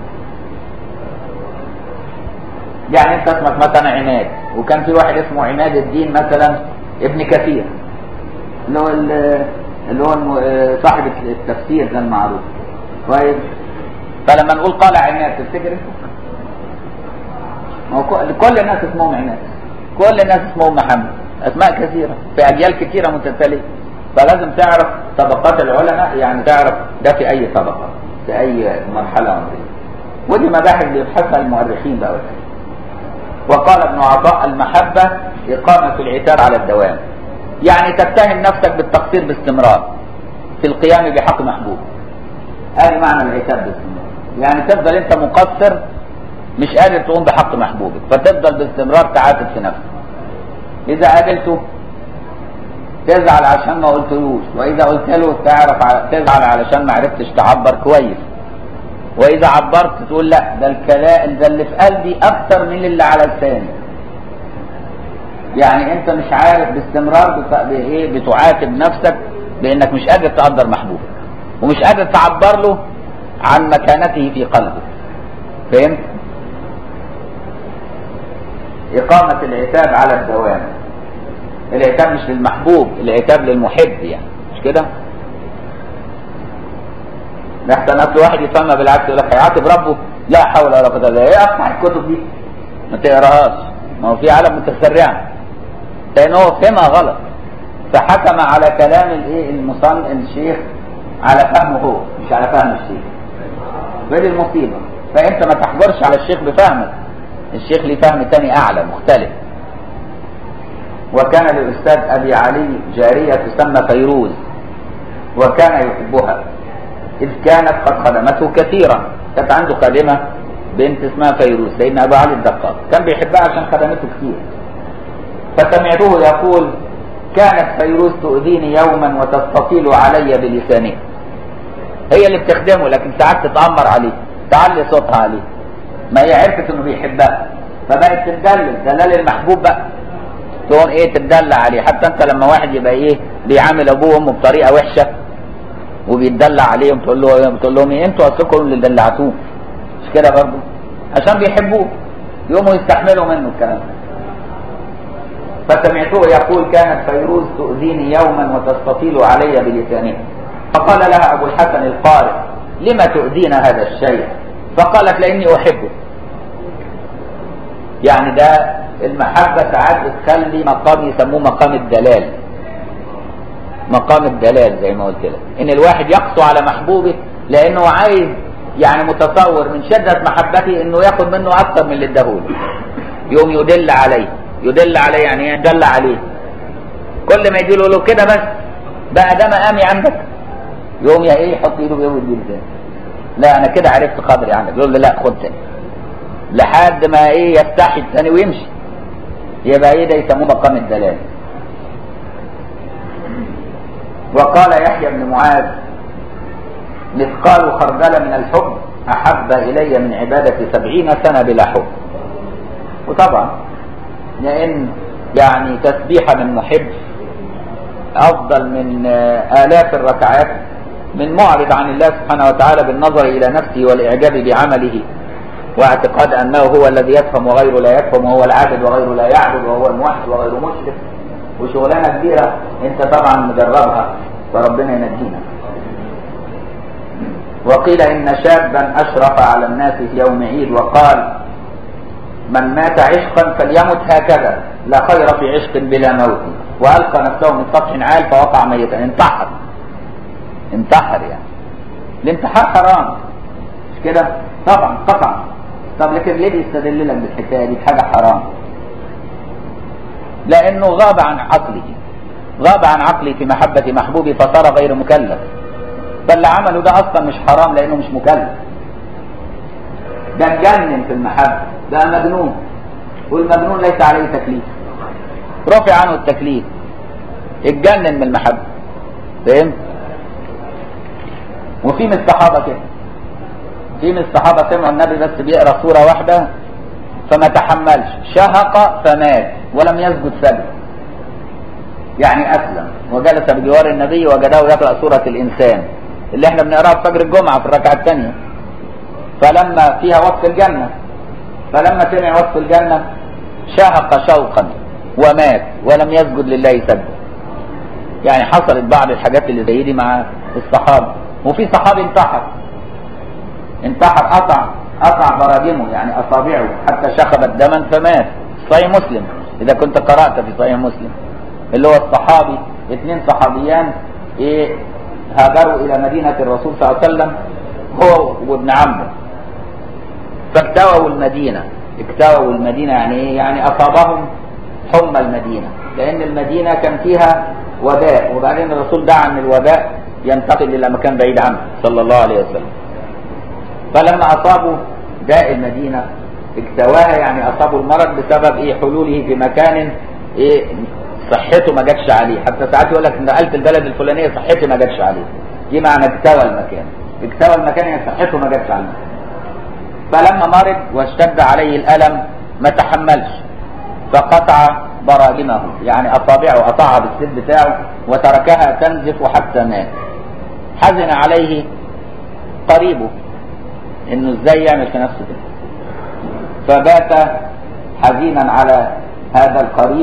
يعني انت اسمك مثلا عماد وكان في واحد اسمه عماد الدين مثلا ابن كثير اللي هو اللي هو صاحب التفسير ده المعروف طيب فلما نقول قال عماد تفتكر انت؟ ما هو كل الناس اسمهم عماد كل الناس اسمهم محمد اسماء كثيره في اجيال كثيره متتاليه فلازم تعرف طبقات العلماء يعني تعرف ده في اي طبقه في اي مرحله عمريه ودي مباحث بيبحثها المؤرخين بقى والحاجة. وقال ابن عطاء المحبة إقامة العتاب على الدوام يعني تتهم نفسك بالتقصير باستمرار في القيام بحق محبوب هذه معنى العتاب باستمرار يعني تفضل انت مقصر مش قادر تقوم بحق محبوبك فتفضل باستمرار تعاتب في نفسك اذا قابلته تزعل عشان ما قلتلوش واذا قلت له تعرف تزعل علشان ما عرفتش تعبر كويس واذا عبرت تقول لا ده الكلام ده اللي في قلبي اكتر من اللي على لساني يعني انت مش عارف باستمرار بت... بايه بتعاتب نفسك بانك مش قادر تقدر محبوبك ومش قادر تعبر له عن مكانته في قلبك فهمت إقامة العتاب على الدوام العتاب مش للمحبوب العتاب للمحب يعني مش كده لحسن اصل واحد يفهمها بالعكس يقول لك هيعاتب ربه لا حول ولا قوه الا بالله ايه افتح الكتب دي ما تقراهاش ما هو في عالم متسرعه لان هو فهمها غلط فحكم على كلام الايه المصنف الشيخ على فهمه هو مش على فهم الشيخ فدي المصيبه فانت ما تحجرش على الشيخ بفهمك الشيخ ليه فهم تاني اعلى مختلف وكان للاستاذ ابي علي جاريه تسمى فيروز وكان يحبها اذ كانت قد خدمته كثيرا كانت عنده خادمه بنت اسمها فيروز سيدنا ابو علي الدقاق كان بيحبها عشان خدمته كثير فسمعته يقول كانت فيروز تؤذيني يوما وتستطيل علي بلسانها هي اللي بتخدمه لكن ساعات تتأمر عليه تعلي صوتها عليه ما هي عرفت انه بيحبها فبقت تدلل دلال المحبوب بقى تقوم ايه تدلع عليه حتى انت لما واحد يبقى ايه بيعامل ابوه وامه بطريقه وحشه وبيتدلع عليهم تقول له تقول لهم ايه انتوا اصلكم اللي دلعتوه مش كده برضه عشان بيحبوه يقوموا يستحملوا منه الكلام ده فسمعته يقول كانت فيروز تؤذيني يوما وتستطيل علي بلسانها فقال لها ابو الحسن القارئ لما تؤذين هذا الشيء فقالت لاني احبه يعني ده المحبه ساعات بتخلي مقام يسموه مقام الدلال مقام الدلال زي ما قلت لك ان الواحد يقسو على محبوبه لانه عايز يعني متصور من شده محبته انه ياخد منه اكثر من اللي اداهوله يقوم يدل عليه يدل عليه يعني ايه يدل عليه كل ما يجي له كده بس بقى ده مقامي عندك يقوم يا ايه يحط ايده بيده ويديه تاني لا انا كده عرفت قدري عندك يقول له لا خد تاني لحد ما ايه يفتح الثاني ويمشي يبقى ايه ده يسموه مقام الدلال وقال يحيى بن معاذ مثقال خردل من الحب احب الي من عباده سبعين سنه بلا حب وطبعا لان يعني تسبيحه من محب افضل من الاف الركعات من معرض عن الله سبحانه وتعالى بالنظر الى نفسه والاعجاب بعمله واعتقاد انه هو الذي يفهم وغيره لا يفهم وهو العابد وغيره لا يعبد وهو الموحد وغيره مشرك وشغلانه كبيره انت طبعا مجربها فربنا ينجينا وقيل ان شابا اشرف على الناس في يوم عيد وقال من مات عشقا فليمت هكذا لا خير في عشق بلا موت والقى نفسه من سطح عال فوقع ميتا انتحر انتحر يعني الانتحار حرام مش كده طبعا قطعا طب لكن ليه بيستدل لك بالحكايه دي بحاجه حرام لانه غاب عن عقله غاب عن عقله في محبه محبوبه فصار غير مكلف فاللي عمله ده اصلا مش حرام لانه مش مكلف ده اتجنن في المحبه ده مجنون والمجنون ليس عليه تكليف رفع عنه التكليف اتجنن من المحبه فهمت وفي من الصحابه كده في من الصحابه سمعوا النبي بس بيقرا سوره واحده فما تحملش شهق فمات ولم يسجد سجد يعني اسلم وجلس بجوار النبي وجده يقرا سوره الانسان اللي احنا بنقراها في فجر الجمعه في الركعه الثانيه فلما فيها وصف الجنه فلما سمع وصف الجنه شهق شوقا ومات ولم يسجد لله سجدا يعني حصلت بعض الحاجات اللي زي دي مع الصحابه وفي صحابي انتحر انتحر قطع قطع براجمه يعني اصابعه حتى شخبت دما فمات صحيح مسلم اذا كنت قرات في صحيح مسلم اللي هو الصحابي اثنين صحابيان ايه هاجروا الى مدينه الرسول صلى الله عليه وسلم هو وابن عمه فاكتووا المدينه اكتووا المدينه يعني ايه يعني اصابهم حمى المدينه لان المدينه كان فيها وباء وبعدين الرسول دعا ان الوباء ينتقل الى مكان بعيد عنه صلى الله عليه وسلم فلما اصابوا داء المدينه اكتواها يعني اصابوا المرض بسبب ايه حلوله في مكان ايه صحته ما جاتش عليه حتى ساعات يقول لك نقلت البلد الفلانيه صحتي ما جاتش عليه دي معنى اكتوى المكان اكتوى المكان يعني صحته ما جاتش عليه فلما مرض واشتد عليه الالم ما تحملش فقطع براجمه يعني اصابعه قطعها بالسيف بتاعه وتركها تنزف حتى مات حزن عليه قريبه انه ازاي يعمل في نفسه كده فبات حزينا على هذا القريب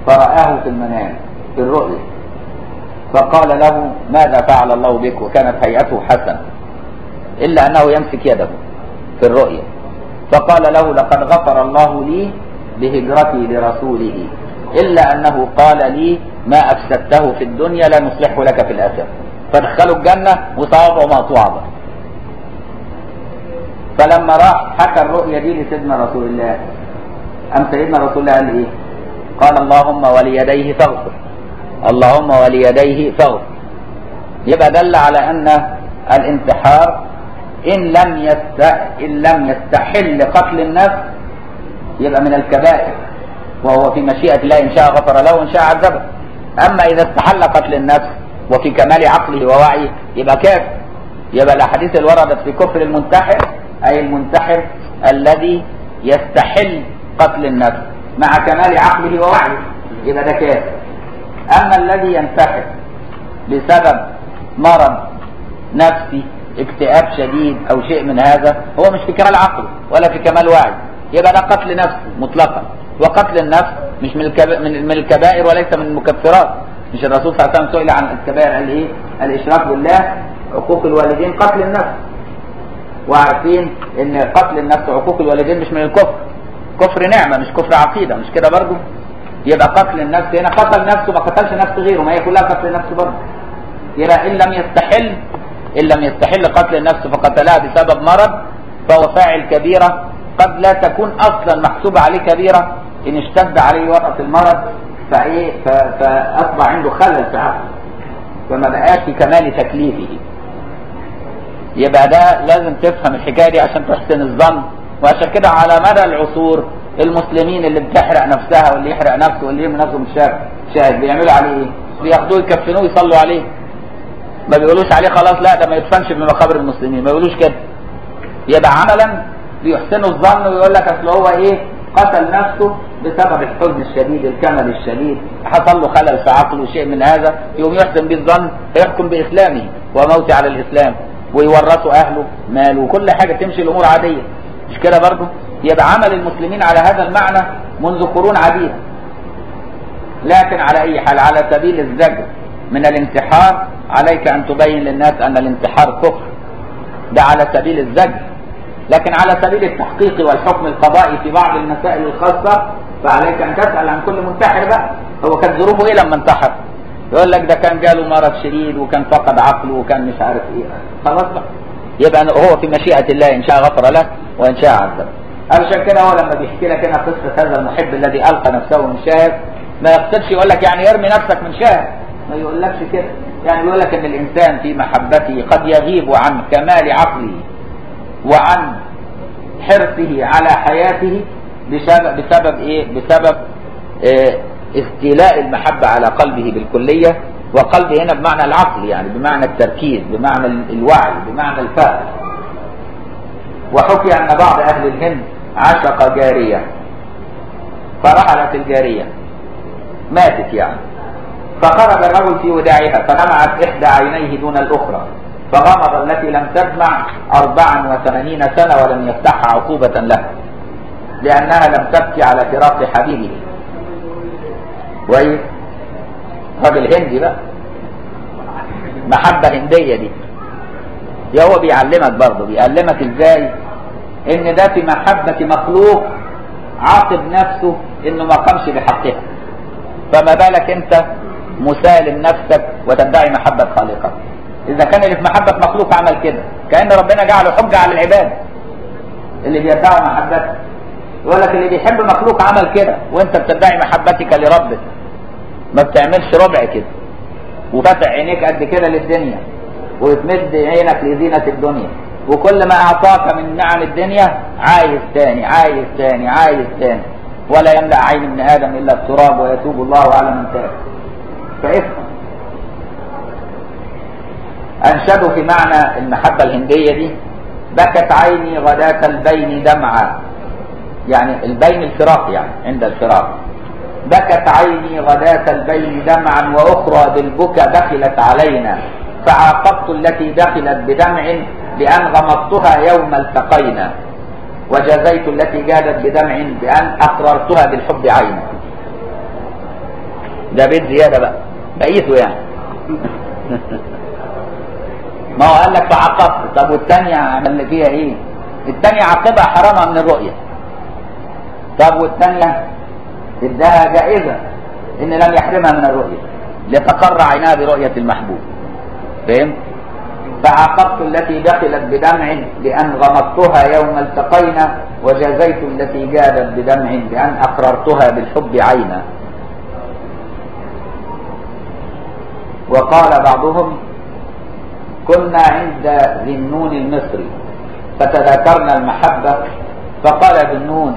فرآه في المنام في الرؤيا فقال له ماذا فعل الله بك وكانت هيئته حسنة إلا أنه يمسك يده في الرؤيا فقال له لقد غفر الله لي بهجرتي لرسوله إلا أنه قال لي ما أفسدته في الدنيا لا نصلحه لك في الآخرة فدخلوا الجنة وصوابعه مقطوعة بقى. فلما راح حكى الرؤيا دي لسيدنا رسول الله أم سيدنا رسول الله قال إيه؟ قال اللهم وليديه فاغفر اللهم وليديه فاغفر يبقى دل على أن الانتحار إن لم يست... إن لم يستحل قتل النفس يبقى من الكبائر وهو في مشيئة الله إن شاء غفر له وإن شاء عذبه أما إذا استحل قتل النفس وفي كمال عقله ووعيه يبقى كافر يبقى الأحاديث اللي وردت في كفر المنتحر أي المنتحر الذي يستحل قتل النفس مع كمال عقله ووعيه يبقى ده كافر أما الذي ينتحر بسبب مرض نفسي اكتئاب شديد أو شيء من هذا هو مش في كمال عقله ولا في كمال وعي يبقى ده قتل نفس مطلقا وقتل النفس مش من الكبائر, من الكبائر وليس من المكفرات مش الرسول صلى الله عليه وسلم سئل عن الكبائر قال ايه؟ الاشراك بالله عقوق الوالدين قتل النفس وعارفين ان قتل النفس وعقوق الوالدين مش من الكفر كفر نعمه مش كفر عقيده مش كده برضه يبقى قتل النفس هنا قتل نفسه ما قتلش نفس غيره ما هي كلها قتل نفس برضه يبقى ان لم يستحل ان لم يستحل قتل النفس فقتلها بسبب مرض فهو فاعل كبيره قد لا تكون اصلا محسوبه عليه كبيره ان اشتد عليه وطأة المرض فايه فاصبح عنده خلل في عقله فما بقاش في كمال تكليفه يبقى ده لازم تفهم الحكايه دي عشان تحسن الظن وعشان كده على مدى العصور المسلمين اللي بتحرق نفسها واللي يحرق نفسه واللي يرمي نفسه من الشارع شاهد بيعملوا عليه ايه؟ بياخدوه يكفنوه يصلوا عليه ما بيقولوش عليه خلاص لا ده ما يدفنش في مقابر المسلمين ما بيقولوش كده يبقى عملا بيحسنوا الظن ويقول لك اصل هو ايه قتل نفسه بسبب الحزن الشديد الكمل الشديد حصل له خلل في عقله شيء من هذا يقوم يحسن به الظن يحكم باسلامه وموته على الاسلام ويورثوا اهله ماله وكل حاجه تمشي الامور عاديه مش كده برضه يبقى عمل المسلمين على هذا المعنى منذ قرون عديده لكن على اي حال على سبيل الزجر من الانتحار عليك ان تبين للناس ان الانتحار كفر ده على سبيل الزجر لكن على سبيل التحقيق والحكم القضائي في بعض المسائل الخاصة فعليك أن تسأل عن كل منتحر بقى هو كانت ظروفه إيه لما انتحر يقول لك ده كان جاله مرض شديد وكان فقد عقله وكان مش عارف إيه خلاص بقى يبقى هو في مشيئة الله إن شاء غفر له وإن شاء عذب علشان كده هو لما بيحكي لك هنا قصة هذا المحب الذي ألقى نفسه من شاهد ما يقصدش يقول لك يعني ارمي نفسك من شاهد ما يقولكش كده يعني يقول لك ان الانسان في محبته قد يغيب عن كمال عقله وعن حرصه على حياته بسبب, بسبب ايه بسبب إيه استيلاء المحبة على قلبه بالكلية وقلبه هنا بمعنى العقل يعني بمعنى التركيز بمعنى الوعي بمعنى الفهم وحكي ان بعض اهل الهند عشق جارية فرحلت الجارية ماتت يعني فخرج الرجل في وداعها فنمعت احدى عينيه دون الاخرى فغمض التي لم تدمع أربعا وثمانين سنة ولم يفتحها عقوبة له لأنها لم تبكي على فراق حبيبه كويس راجل هندي بقى محبة هندية دي يا هو بيعلمك برضه بيعلمك ازاي ان ده في محبة مخلوق عاقب نفسه انه ما قامش بحقها فما بالك انت مسالم نفسك وتدعي محبة خالقك إذا كان اللي في محبة مخلوق عمل كده كأن ربنا جعله حجة على العباد اللي بيدعوا محبته يقول لك اللي بيحب مخلوق عمل كده وانت بتدعي محبتك لربك ما بتعملش ربع كده وفتح عينيك قد كده للدنيا وتمد عينك لزينة الدنيا وكل ما أعطاك من نعم الدنيا عايز تاني عايز تاني عايز تاني ولا يملأ عين ابن آدم إلا التراب ويتوب الله على من تاب فافهم أنشدوا في معنى المحبة الهندية دي بكت عيني غداة البين دمعا يعني البين الفراق يعني عند الفراق بكت عيني غداة البين دمعا وأخرى بالبكى دخلت علينا فعاقبت التي دخلت بدمع بأن غمضتها يوم التقينا وجزيت التي جادت بدمع بأن أقررتها بالحب عينا ده بيت زياده بقى بقيته يعني ما هو قال لك فعقبت طب والثانيه عمل فيها ايه الثانيه عاقبها حرامها من الرؤيه طب والثانيه اداها جائزه ان لم يحرمها من الرؤيه لتقر عينها برؤيه المحبوب فهمت فعاقبت التي دخلت بدمع بأن غمضتها يوم التقينا وجازيت التي جادت بدمع بأن أقررتها بالحب عينا وقال بعضهم كنا عند ذي النون المصري فتذاكرنا المحبة فقال ذي النون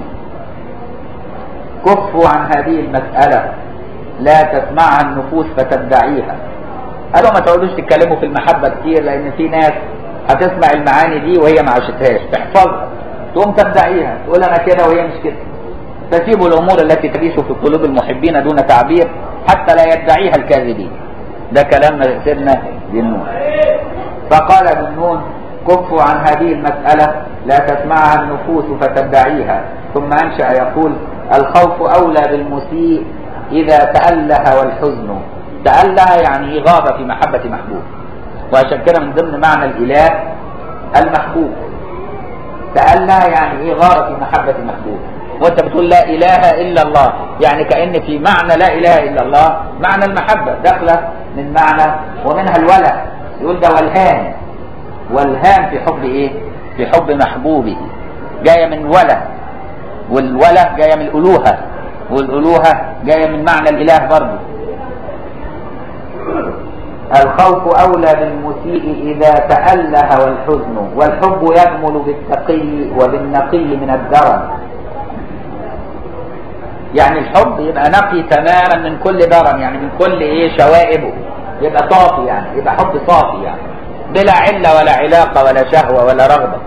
كفوا عن هذه المسألة لا تسمعها النفوس فتدعيها قالوا ما تقعدوش تتكلموا في المحبة كتير لأن في ناس هتسمع المعاني دي وهي ما عاشتهاش تحفظها تقوم تدعيها تقول أنا كده وهي مش كده فسيبوا الأمور التي تعيش في قلوب المحبين دون تعبير حتى لا يدعيها الكاذبين ده كلام سيدنا ذنون فقال ذنون كفوا عن هذه المسألة لا تسمعها النفوس فتدعيها ثم أنشأ يقول الخوف أولى بالمسيء إذا تأله والحزن تأله يعني غاب في محبة محبوب وعشان كده من ضمن معنى الإله المحبوب تأله يعني إيه غاب في محبة محبوب وانت بتقول لا اله الا الله يعني كأن في معنى لا اله الا الله معنى المحبة داخلة من معنى ومنها الولا يقول ده والهان والهان في حب ايه في حب محبوبه جاية من ولا والولا جاية من الالوهة والالوهة جاية من معنى الاله برضه الخوف أولى بالمسيء إذا تأله والحزن والحب يكمل بالتقي وبالنقي من الدرن يعني الحب يبقى نقي تماما من كل درن يعني من كل ايه شوائبه يبقى صافي يعني يبقى حب صافي يعني بلا علة ولا علاقة ولا شهوة ولا رغبة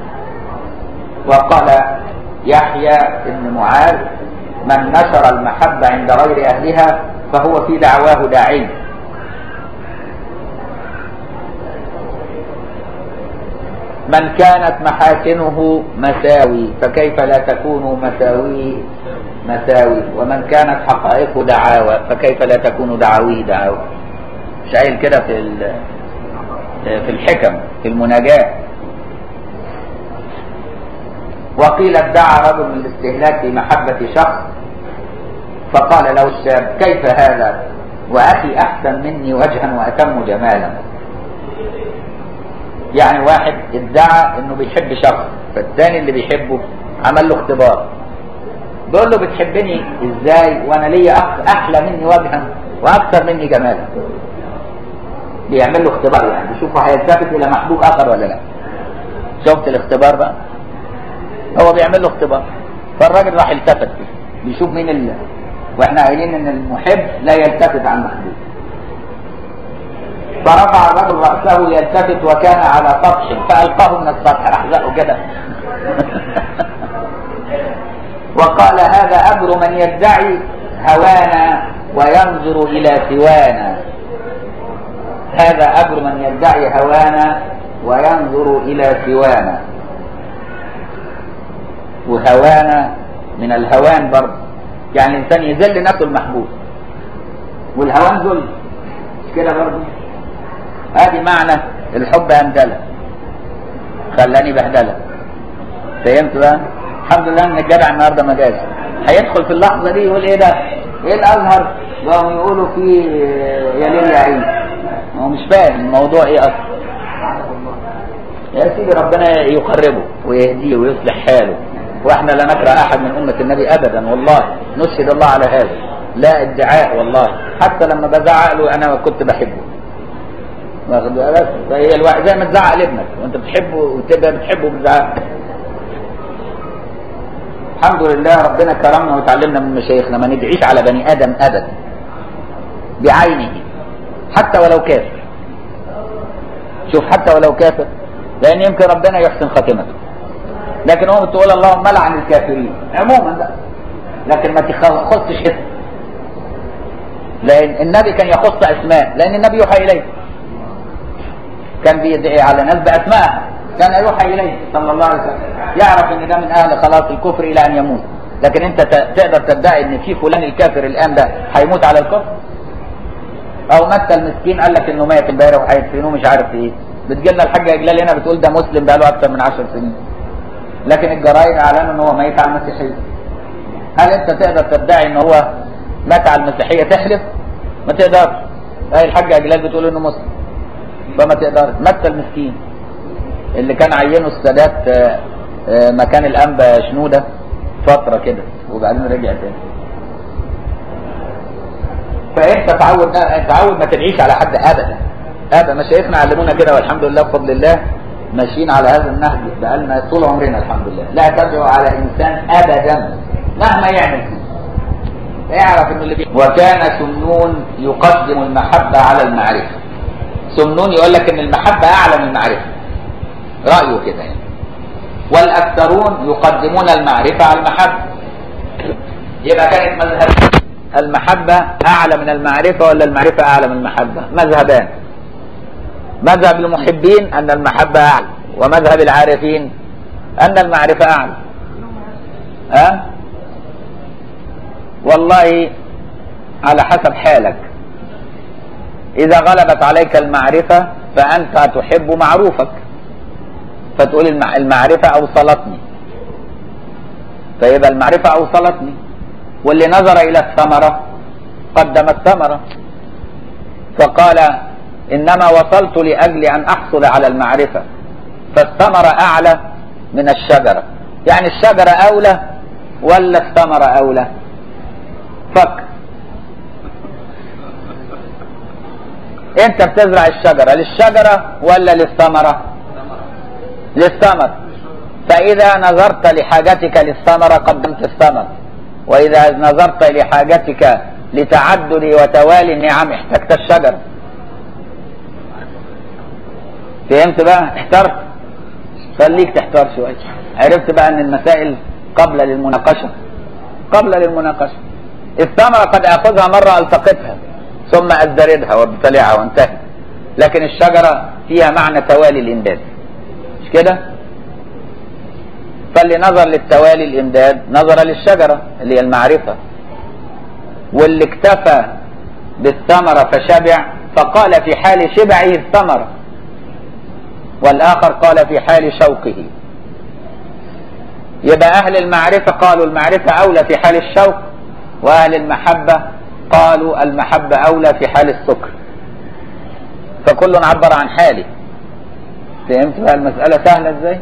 وقال يحيى بن معاذ من نشر المحبة عند غير أهلها فهو في دعواه داعي من كانت محاسنه مساوي فكيف لا تكون مساوي مساوي ومن كانت حقائقه دعاوى فكيف لا تكون دعاويه دعاوى مش قايل كده في في الحكم في المناجاة وقيل ادعى رجل من الاستهلاك في محبة شخص فقال له الشاب كيف هذا وأخي أحسن مني وجها وأتم جمالا يعني واحد ادعى انه بيحب شخص فالثاني اللي بيحبه عمل له اختبار بيقول له بتحبني ازاي وانا ليا احلى مني وجها واكثر مني جمالا بيعمل له اختبار يعني بيشوفه هيلتفت الى محبوب اخر ولا لا شفت الاختبار بقى هو بيعمل له اختبار فالراجل راح التفت بيشوف مين اللي واحنا قايلين ان المحب لا يلتفت عن المحبوب فرفع الرجل رأسه يلتفت وكان على سطح فألقاه من السطح راح زقه كده وقال هذا أمر من يدعي هوانا وينظر إلى سوانا هذا أمر من يدعي هوانا وينظر إلى سوانا وهوانا من الهوان برضه يعني الإنسان يذل نفسه المحبوب والهوان ذل مش كده برضه ادي معنى الحب هندلة خلاني بهدلة فهمت بقى الحمد لله ان الجدع النهارده ما جاش هيدخل في اللحظه دي يقول ايه ده ايه الازهر وهم يقولوا فيه يا ليل يا عين هو مش فاهم الموضوع ايه اصلا يا سيدي ربنا يقربه ويهديه ويصلح حاله واحنا لا نكره احد من امه النبي ابدا والله نشهد الله على هذا لا ادعاء والله حتى لما بزعق له انا كنت بحبه واخد بالك فهي الواحد زي ما تزعق لابنك وانت بتحبه وتبقى بتحبه بتزعق الحمد لله ربنا كرمنا وتعلمنا من مشايخنا ما ندعيش على بني ادم ابدا بعينه حتى ولو كافر شوف حتى ولو كافر لان يمكن ربنا يحسن خاتمته لكن هو تقول اللهم لعن الكافرين عموما بقى لكن ما تخصش اسم لان النبي كان يخص اسماء لان النبي يوحى اليه كان بيدعي على ناس باسمائها كان يوحى اليه صلى الله عليه وسلم يعرف ان ده من اهل خلاص الكفر الى ان يموت لكن انت ت- تقدر تدعي ان في فلان الكافر الان ده هيموت على الكفر او مثل مسكين قال لك انه مات امبارح وهيدفنوه مش عارف ايه بتجي لنا الحاجه اجلال هنا بتقول ده مسلم بقاله اكثر من 10 سنين لكن الجرايد اعلنوا ان هو ميت على المسيحيه هل انت تقدر تدعي ان هو مات على المسيحيه تحلف ما تقدرش اي الحاجه اجلال بتقول انه مسلم فما تقدرش مثل مسكين اللي كان عينه السادات آه، آه، مكان الانبا شنوده فتره كده وبعدين رجع تاني فانت تعود تعود ما تدعيش على حد ابدا ابدا مشايخنا علمونا كده والحمد لله بفضل الله ماشيين على هذا النهج بقالنا طول عمرنا الحمد لله لا تدعو على انسان ابدا مهما يعمل فيه اعرف انه اللي بي... وكان سنون يقدم المحبه على المعرفه سنون يقول لك ان المحبه اعلى من المعرفه رايه كده يعني والاكثرون يقدمون المعرفه على المحبه يبقى كانت مذهب المحبة أعلى من المعرفة ولا المعرفة أعلى من المحبة مذهبان مذهب المحبين أن المحبة أعلى ومذهب العارفين أن المعرفة أعلى أه؟ والله على حسب حالك إذا غلبت عليك المعرفة فأنت تحب معروفك فتقول المع- المعرفة أوصلتني فيبقى المعرفة أوصلتني واللي نظر إلى الثمرة قدم الثمرة فقال إنما وصلت لأجل أن أحصل على المعرفة فالثمرة أعلى من الشجرة يعني الشجرة أولى ولا الثمرة أولى فكر انت بتزرع الشجرة للشجرة ولا للثمرة للثمر فإذا نظرت لحاجتك للثمرة قدمت الثمر وإذا نظرت لحاجتك لتعدد وتوالي النعم احتجت الشجرة فهمت بقى احترت خليك تحتار شوية عرفت بقى ان المسائل قبل للمناقشة قبل للمناقشة الثمرة قد اخذها مرة التقطها ثم ازدردها وابتلعها وانتهت لكن الشجرة فيها معنى توالي الامداد مش كده فاللي نظر للتوالي الامداد نظر للشجرة اللي هي المعرفة واللي اكتفى بالثمرة فشبع فقال في حال شبعه الثمرة والآخر قال في حال شوقه يبقى أهل المعرفة قالوا المعرفة أولى في حال الشوق وأهل المحبة قالوا المحبة أولى في حال السكر فكل عبر عن حاله فهمت بقى المسألة سهلة ازاي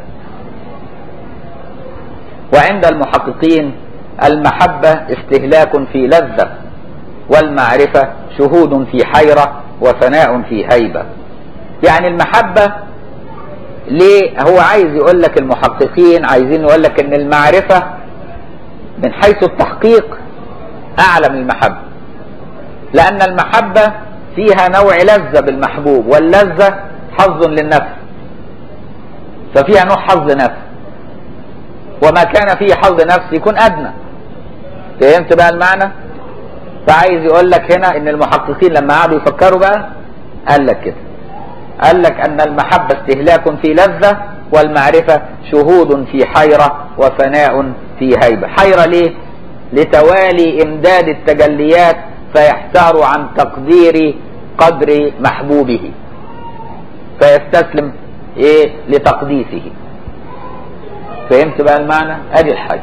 وعند المحققين المحبة استهلاك في لذة والمعرفة شهود في حيرة وفناء في هيبة يعني المحبة ليه هو عايز يقول لك المحققين عايزين يقول لك ان المعرفة من حيث التحقيق اعلى من المحبة لان المحبة فيها نوع لذة بالمحبوب واللذة حظ للنفس ففيها نوع حظ نفس وما كان فيه حظ نفس يكون ادنى فهمت بقى المعنى فعايز يقول لك هنا ان المحققين لما قعدوا يفكروا بقى قال لك كده قال لك ان المحبة استهلاك في لذة والمعرفة شهود في حيرة وفناء في هيبة حيرة ليه لتوالي امداد التجليات فيحتار عن تقدير قدر محبوبه فيستسلم ايه لتقديسه فهمت بقى المعنى ادي الحاجة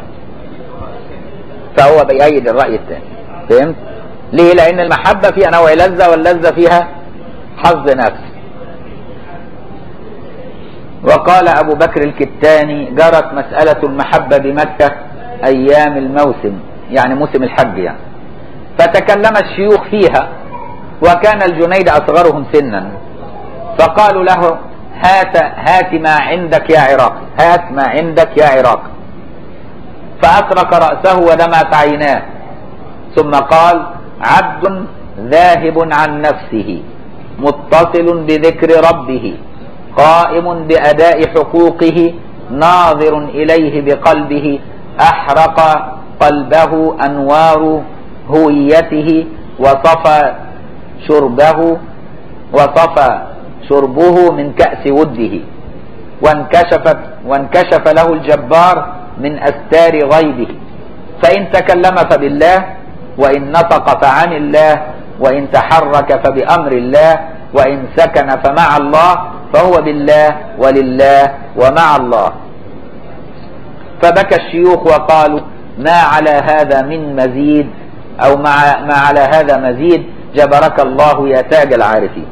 فهو بيأيد الرأي الثاني فهمت ليه لان المحبة فيها نوع لذة واللذة فيها حظ نفس وقال ابو بكر الكتاني جرت مسألة المحبة بمكة ايام الموسم يعني موسم الحج يعني فتكلم الشيوخ فيها وكان الجنيد اصغرهم سنا فقالوا له هات هات ما عندك يا عراقي هات ما عندك يا عراقي فأسرق رأسه ودمعت عيناه ثم قال عبد ذاهب عن نفسه متصل بذكر ربه قائم بأداء حقوقه ناظر إليه بقلبه أحرق قلبه أنوار هويته وصفى شربه وصفى شربه من كأس وده وانكشفت وانكشف له الجبار من أستار غيبه فإن تكلم فبالله وإن نطق فعن الله وإن تحرك فبأمر الله وإن سكن فمع الله فهو بالله ولله ومع الله فبكى الشيوخ وقالوا ما على هذا من مزيد أو مع ما على هذا مزيد جبرك الله يا تاج العارفين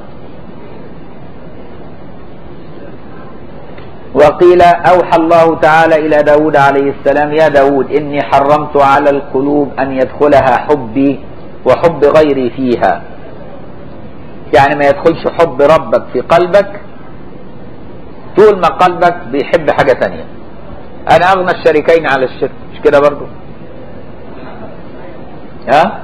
وقيل أوحى الله تعالى إلى داود عليه السلام يا داود إني حرمت على القلوب أن يدخلها حبي وحب غيري فيها يعني ما يدخلش حب ربك في قلبك طول ما قلبك بيحب حاجة تانية أنا أغنى الشريكين على الشرك مش كده برضو ها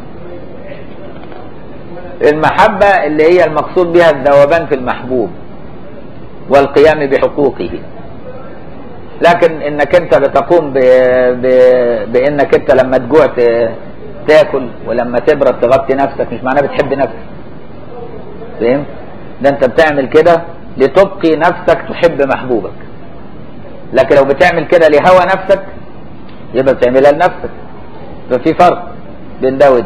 المحبة اللي هي المقصود بها الذوبان في المحبوب والقيام بحقوقه لكن انك انت بتقوم ب... ب... بانك انت لما تجوع ت... تاكل ولما تبرد تغطي نفسك مش معناه بتحب نفسك فاهم ده انت بتعمل كده لتبقي نفسك تحب محبوبك لكن لو بتعمل كده لهوى نفسك يبقى بتعملها لنفسك ففي فرق بين ده وده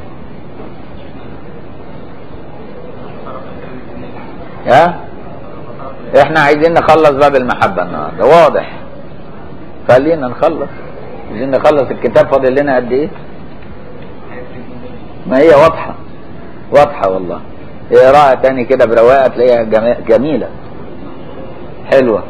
ها احنا عايزين نخلص باب المحبة النهارده واضح خلينا نخلص عايزين نخلص الكتاب فاضل لنا قد ايه ما هي واضحة واضحة والله اقراها تاني كده برواقة تلاقيها جمي- جميلة حلوة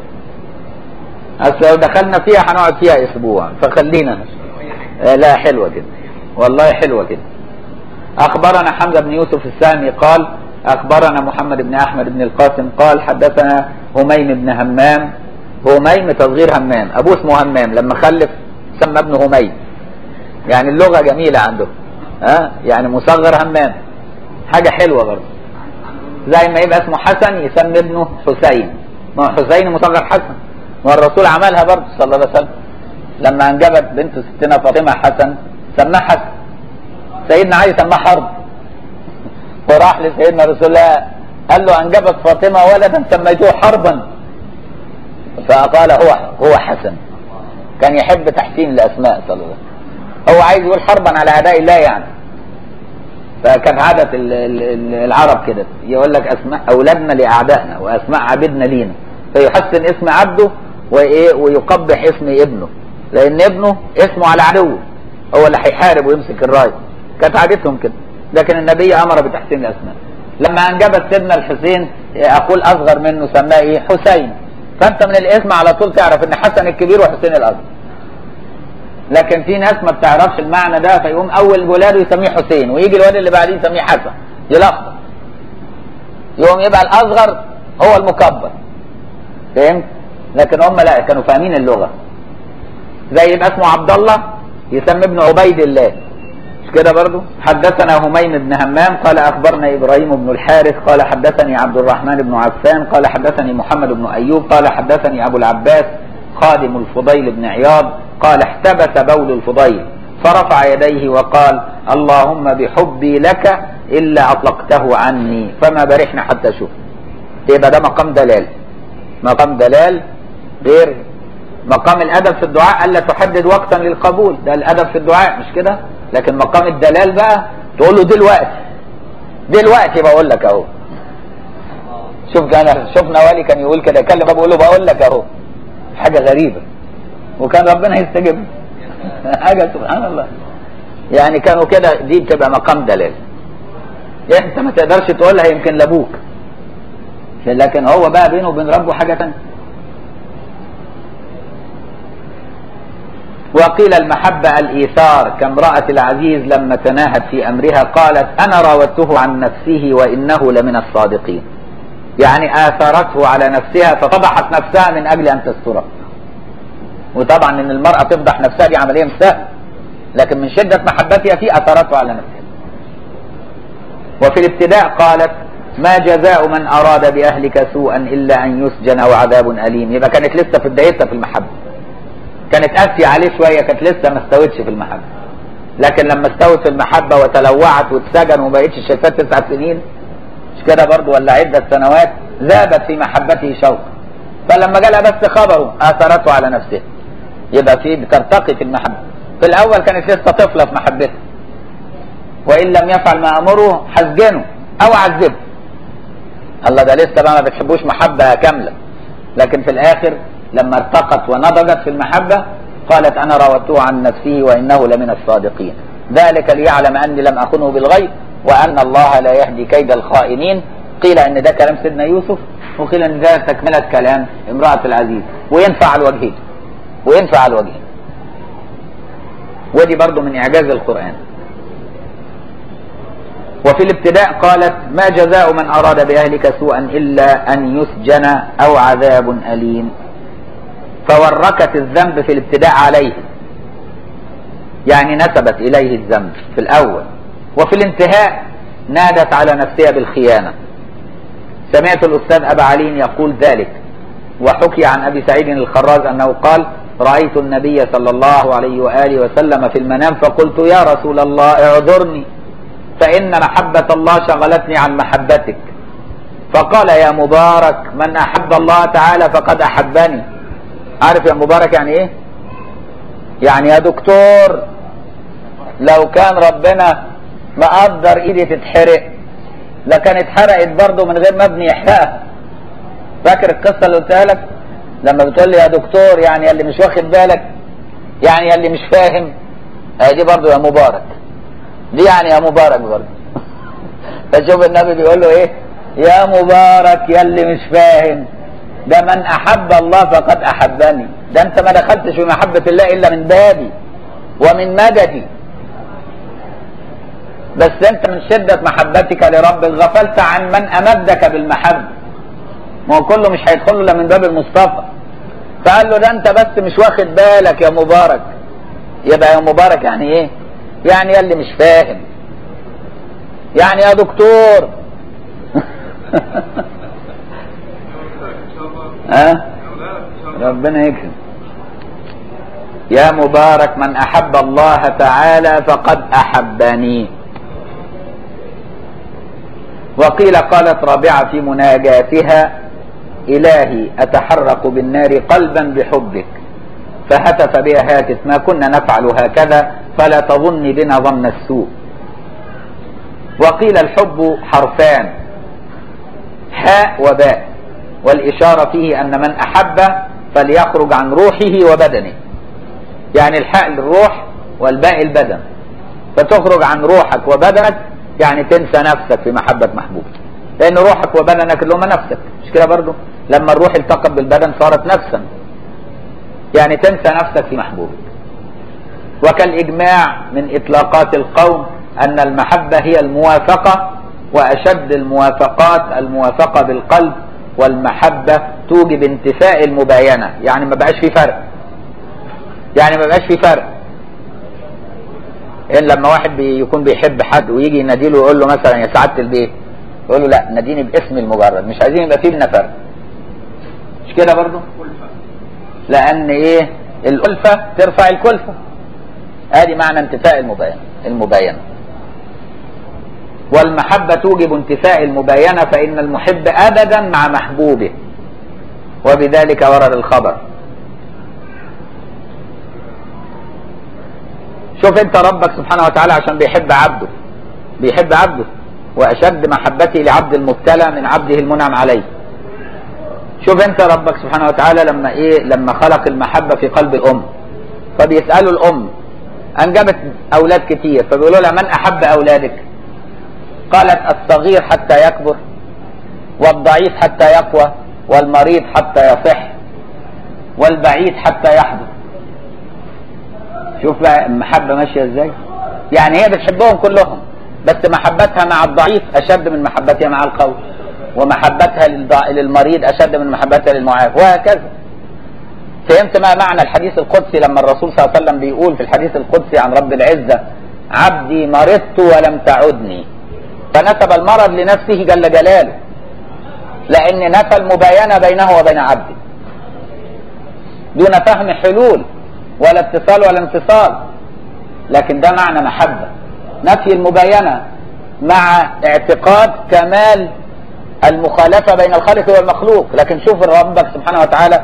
اصل لو دخلنا فيها هنقعد فيها اسبوع فخلينا آه، لا حلوة كده والله حلوة كده اخبرنا حمزة بن يوسف السامي قال اخبرنا محمد بن احمد بن القاسم قال حدثنا هميم بن همام هميم تصغير همام ابوه اسمه همام لما خلف سمى ابنه هميم يعني اللغة جميلة عنده ها يعني مصغر همام حاجة حلوة برضه زي ما يبقى اسمه حسن يسمي ابنه حسين ما هو حسين مصغر حسن ما هو الرسول عملها برضه صلى الله عليه وسلم لما انجبت بنت ستنا فاطمة حسن سماها حسن سيدنا علي سماه حرب وراح لسيدنا رسول الله قال له انجبت فاطمة ولدا سميته حربا فقال هو هو حسن كان يحب تحسين الاسماء صلى الله عليه وسلم هو عايز يقول حربا على اعداء الله يعني فكانت عادة ال- ال- ال- العرب كده يقول لك اسماء اولادنا لاعدائنا واسماء عبيدنا لينا فيحسن اسم عبده وايه ويقبح اسم ابنه لان ابنه اسمه على عدوه هو اللي هيحارب ويمسك الرايه كانت عادتهم كده لكن النبي امر بتحسين الاسماء لما انجبت سيدنا الحسين اخوه الاصغر منه سماه ايه حسين فانت من الاسم على طول تعرف ان حسن الكبير وحسين الاصغر لكن في ناس ما بتعرفش المعنى ده فيقوم اول ولاده يسميه حسين ويجي الواد اللي بعديه يسميه حسن يلخبط يقوم يبقى الاصغر هو المكبر فهمت لكن هم لا كانوا فاهمين اللغه زي يبقى اسمه عبد الله يسمي ابن عبيد الله مش كده برضو حدثنا هميم بن همام قال اخبرنا ابراهيم بن الحارث قال حدثني عبد الرحمن بن عفان قال حدثني محمد بن ايوب قال حدثني ابو العباس خادم الفضيل بن عياض قال احتبس بول الفضيل فرفع يديه وقال اللهم بحبي لك الا اطلقته عني فما برحنا حتى شوف يبقى ده مقام دلال مقام دلال غير مقام الادب في الدعاء الا تحدد وقتا للقبول ده الادب في الدعاء مش كده لكن مقام الدلال بقى تقول له دلوقتي دلوقتي بقول لك اهو شوف كان شفنا والي كان يقول كده يكلم بقول له بقول لك اهو حاجه غريبه وكان ربنا يستجيب حاجه سبحان الله يعني كانوا كده دي بتبقى مقام دلال يعني انت ما تقدرش تقولها يمكن لابوك لكن هو بقى بينه وبين ربه حاجه ثانيه وقيل المحبة الإيثار كامرأة العزيز لما تناهت في أمرها قالت أنا راودته عن نفسه وإنه لمن الصادقين يعني آثرته على نفسها ففضحت نفسها من أجل أن تستره وطبعا ان المرأة تفضح نفسها دي عملية مش سهلة لكن من شدة محبتها فيه أثرته على نفسها وفي الابتداء قالت ما جزاء من أراد بأهلك سوءا إلا أن يسجن وعذاب أليم يبقى كانت لسه في بدايتها في المحبة كانت قاسية عليه شوية كانت لسه ما استوتش في المحبة لكن لما استوت في المحبة وتلوعت واتسجن وما بقتش شايفاه تسع سنين مش كده برضه ولا عدة سنوات ذابت في محبته شوق فلما جالها بس خبره آثرته على نفسها يبقى في بترتقي في المحبة في الاول كانت لسه طفله في محبته وان لم يفعل ما امره حسجنه او عذبه الله ده لسه بقى ما بتحبوش محبه كامله لكن في الاخر لما ارتقت ونضجت في المحبه قالت انا راودته عن نفسه وانه لمن الصادقين ذلك ليعلم اني لم اخنه بالغيب وان الله لا يهدي كيد الخائنين قيل ان ده كلام سيدنا يوسف وقيل ان ده تكمله كلام امراه العزيز وينفع على الوجهين وينفع على الوجهين ودي برضو من اعجاز القران وفي الابتداء قالت ما جزاء من اراد باهلك سوءا الا ان يسجن او عذاب اليم فوركت الذنب في الابتداء عليه يعني نسبت اليه الذنب في الاول وفي الانتهاء نادت على نفسها بالخيانه سمعت الاستاذ ابا علي يقول ذلك وحكي عن ابي سعيد الخراز انه قال رايت النبي صلى الله عليه واله وسلم في المنام فقلت يا رسول الله اعذرني فان محبه الله شغلتني عن محبتك فقال يا مبارك من احب الله تعالى فقد احبني عارف يا مبارك يعني ايه يعني يا دكتور لو كان ربنا مقدر ايدي تتحرق لكان اتحرقت برضه من غير ما ابني يحرقها فاكر القصه اللي قلتها لك لما بتقول لي يا دكتور يعني يا اللي مش واخد بالك يعني يا اللي مش فاهم هي دي برضه يا مبارك دي يعني يا مبارك برضه فشوف النبي بيقول له ايه يا مبارك يا اللي مش فاهم ده من احب الله فقد احبني ده انت ما دخلتش في محبه الله الا من بابي ومن مددي بس انت من شدة محبتك لربك غفلت عن من امدك بالمحبة ما هو كله مش هيدخل الا من باب المصطفى فقال له ده انت بس مش واخد بالك يا مبارك يبقى يا مبارك يعني ايه يعني يا اللي مش فاهم يعني يا دكتور ها أه؟ ربنا يكرم يا مبارك من احب الله تعالى فقد احبني وقيل قالت رابعة في مناجاتها إلهي أتحرق بالنار قلبا بحبك فهتف بها هاتف ما كنا نفعل هكذا فلا تظن بنا ظن السوء وقيل الحب حرفان حاء وباء والإشارة فيه أن من أحب فليخرج عن روحه وبدنه يعني الحاء للروح والباء البدن فتخرج عن روحك وبدنك يعني تنسى نفسك في محبة محبوبك لأن روحك وبدنك اللي هم نفسك مش كده برضه لما الروح التقت بالبدن صارت نفسا يعني تنسى نفسك في محبوبك وكالإجماع من إطلاقات القوم أن المحبة هي الموافقة وأشد الموافقات الموافقة بالقلب والمحبة توجب انتفاء المباينة يعني ما بقاش في فرق يعني ما بقاش في فرق إن لما واحد بي يكون بيحب حد ويجي يناديله ويقول له مثلا يا سعادة البيت يقول له لا ناديني باسم المجرد مش عايزين يبقى فيه لنا فرق مش كده برضه لأن إيه الألفة ترفع الكلفة ادي معنى انتفاء المباينة المباينة والمحبة توجب انتفاء المباينة فإن المحب أبدا مع محبوبه وبذلك ورد الخبر شوف انت ربك سبحانه وتعالى عشان بيحب عبده بيحب عبده واشد محبتي لعبد المبتلى من عبده المنعم عليه شوف انت ربك سبحانه وتعالى لما ايه لما خلق المحبه في قلب الام فبيسالوا الام انجبت اولاد كتير فبيقولوا لها من احب اولادك قالت الصغير حتى يكبر والضعيف حتى يقوى والمريض حتى يصح والبعيد حتى يحضر شوف بقى المحبه ماشيه ازاي يعني هي بتحبهم كلهم بس محبتها مع الضعيف اشد من محبتها مع القوي ومحبتها للضع... للمريض اشد من محبتها للمعاف وهكذا فهمت ما معنى الحديث القدسي لما الرسول صلى الله عليه وسلم بيقول في الحديث القدسي عن رب العزه عبدي مرضت ولم تعدني فنسب المرض لنفسه جل جلاله لان نفى المباينه بينه وبين عبده دون فهم حلول ولا اتصال ولا انفصال لكن ده معنى محبة نفي المباينة مع اعتقاد كمال المخالفة بين الخالق والمخلوق لكن شوف ربك سبحانه وتعالى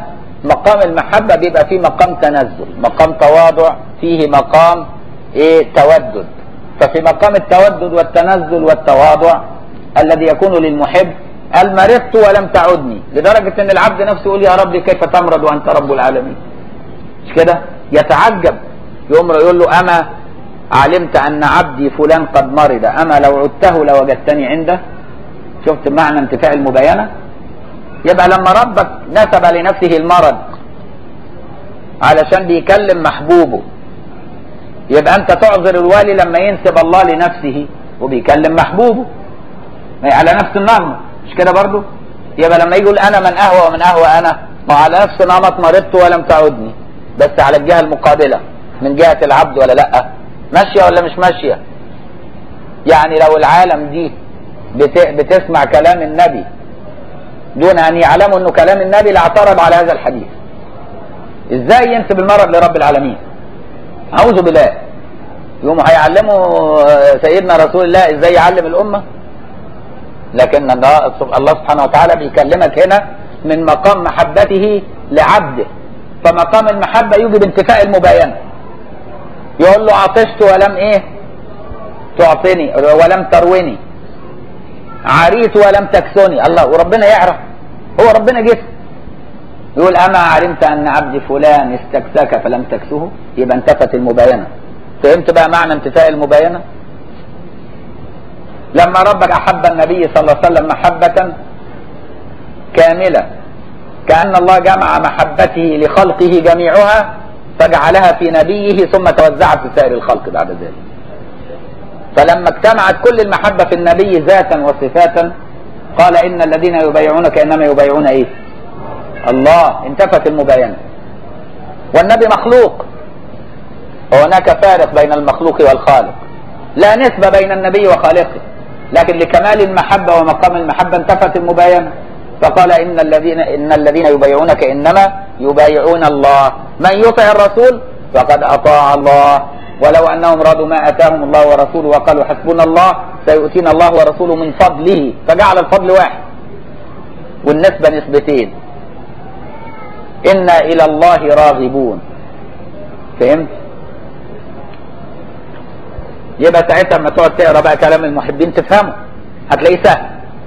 مقام المحبة بيبقى فيه مقام تنزل مقام تواضع فيه مقام ايه تودد ففي مقام التودد والتنزل والتواضع الذي يكون للمحب قال مرضت ولم تعدني لدرجة ان العبد نفسه يقول يا ربي كيف تمرض وانت رب العالمين مش كده يتعجب يقوم يقول له اما علمت ان عبدي فلان قد مرض اما لو عدته لوجدتني عنده شفت معنى انتفاع المباينة يبقى لما ربك نسب لنفسه المرض علشان بيكلم محبوبه يبقى انت تعذر الوالي لما ينسب الله لنفسه وبيكلم محبوبه على نفس النغمة مش كده برضو يبقى لما يقول انا من اهوى ومن اهوى انا ما على نفس نمط مرضت ولم تعدني بس على الجهة المقابلة من جهة العبد ولا لا ماشية ولا مش ماشية يعني لو العالم دي بت... بتسمع كلام النبي دون ان يعلموا انه كلام النبي لاعترض على هذا الحديث ازاي ينسب المرض لرب العالمين اعوذ بالله يقوموا هيعلموا سيدنا رسول الله ازاي يعلم الامه لكن الله سبحانه وتعالى بيكلمك هنا من مقام محبته لعبده فمقام المحبة يوجب انتفاء المباينة يقول له عطشت ولم ايه تعطني ولم تروني عريت ولم تكسني الله وربنا يعرف هو ربنا جسم يقول اما علمت ان عبدي فلان استكساك فلم تكسه يبقى انتفت المباينة فهمت بقى معنى انتفاء المباينة لما ربك احب النبي صلى الله عليه وسلم محبة كاملة كأن الله جمع محبته لخلقه جميعها فجعلها في نبيه ثم توزعت في سائر الخلق بعد ذلك فلما اجتمعت كل المحبة في النبي ذاتا وصفاتا قال إن الذين يبايعونك إنما يبايعون إيه الله انتفت المباينة والنبي مخلوق وهناك فارق بين المخلوق والخالق لا نسبة بين النبي وخالقه لكن لكمال المحبة ومقام المحبة انتفت المباينة فقال إن الذين إن الذين يبايعونك إنما يبايعون الله من يطع الرسول فقد أطاع الله ولو أنهم رضوا ما أتاهم الله ورسوله وقالوا حسبنا الله سيؤتينا الله ورسوله من فضله فجعل الفضل واحد والنسبة نسبتين إنا إلى الله راغبون فهمت؟ يبقى ساعتها لما تقعد تقرا بقى كلام المحبين تفهمه هتلاقيه سهل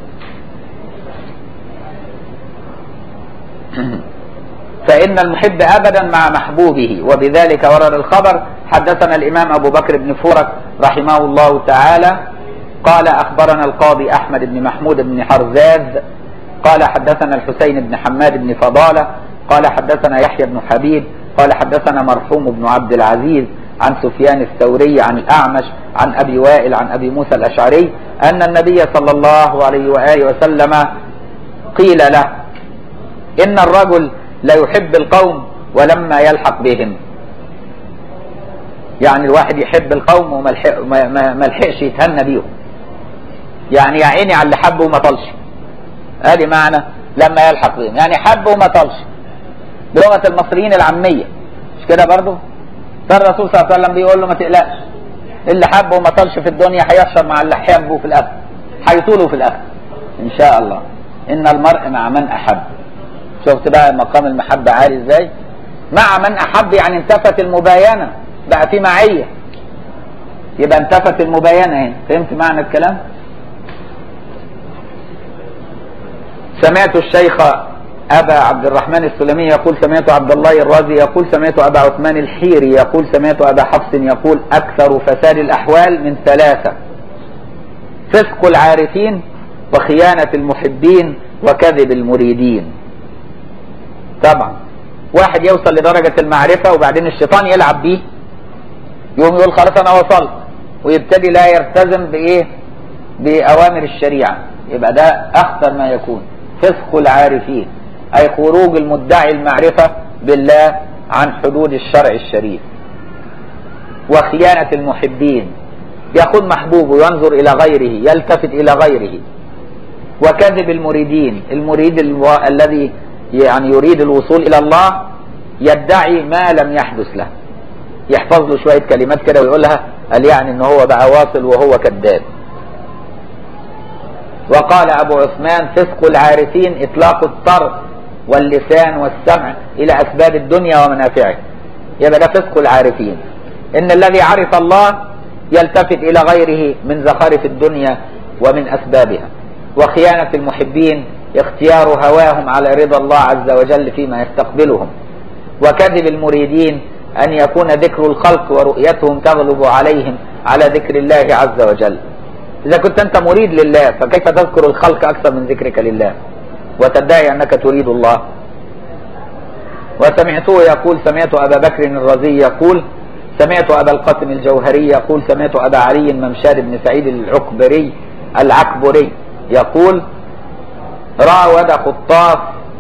فإن المحب أبدا مع محبوبه وبذلك ورد الخبر حدثنا الإمام أبو بكر بن فورك رحمه الله تعالى قال أخبرنا القاضي أحمد بن محمود بن حرزاز قال حدثنا الحسين بن حماد بن فضالة قال حدثنا يحيى بن حبيب قال حدثنا مرحوم بن عبد العزيز عن سفيان الثوري عن الأعمش عن أبي وائل عن أبي موسى الأشعري أن النبي صلى الله عليه وآله وسلم قيل له إن الرجل لا يحب القوم ولما يلحق بهم يعني الواحد يحب القوم وما لحقش يتهنى بيهم يعني يا عيني على اللي حبه وما طلش ادي معنى لما يلحق بهم يعني حب وما طلش بلغه المصريين العاميه مش كده برضه فالرسول صلى الله عليه وسلم بيقول له ما تقلقش اللي حبه وما طلش في الدنيا هيحشر مع اللي حبه في الاخر هيطوله في الاخر ان شاء الله ان المرء مع من احب شفت بقى مقام المحبة عالي ازاي مع من احب يعني انتفت المباينة بقى في معية يبقى انتفت المباينة هنا فهمت معنى الكلام سمعت الشيخ أبا عبد الرحمن السلمي يقول سمعت عبد الله الرازي يقول سمعت أبا عثمان الحيري يقول سمعت أبا حفص يقول أكثر فساد الأحوال من ثلاثة فسق العارفين وخيانة المحبين وكذب المريدين طبعا واحد يوصل لدرجة المعرفة وبعدين الشيطان يلعب بيه يقوم يقول خلاص أنا وصلت ويبتدي لا يلتزم بإيه بأوامر الشريعة يبقى ده أخطر ما يكون فسق العارفين أي خروج المدعي المعرفة بالله عن حدود الشرع الشريف وخيانة المحبين يكون محبوب وينظر إلى غيره يلتفت إلى غيره وكذب المريدين المريد الو... الذي يعني يريد الوصول إلى الله يدعي ما لم يحدث له يحفظ له شوية كلمات كده ويقولها قال يعني ان هو بقى واصل وهو كذاب وقال ابو عثمان فسق العارفين اطلاق الطرف واللسان والسمع إلى أسباب الدنيا ومنافعها يبقى ده فسق العارفين إن الذي عرف الله يلتفت إلى غيره من زخارف الدنيا ومن أسبابها وخيانة المحبين اختيار هواهم على رضا الله عز وجل فيما يستقبلهم وكذب المريدين أن يكون ذكر الخلق ورؤيتهم تغلب عليهم على ذكر الله عز وجل إذا كنت أنت مريد لله فكيف تذكر الخلق أكثر من ذكرك لله وتدعي أنك تريد الله وسمعته يقول سمعت أبا بكر الرزي يقول سمعت أبا القاسم الجوهري يقول سمعت أبا علي ممشار بن سعيد العكبري العكبري يقول راود خطاف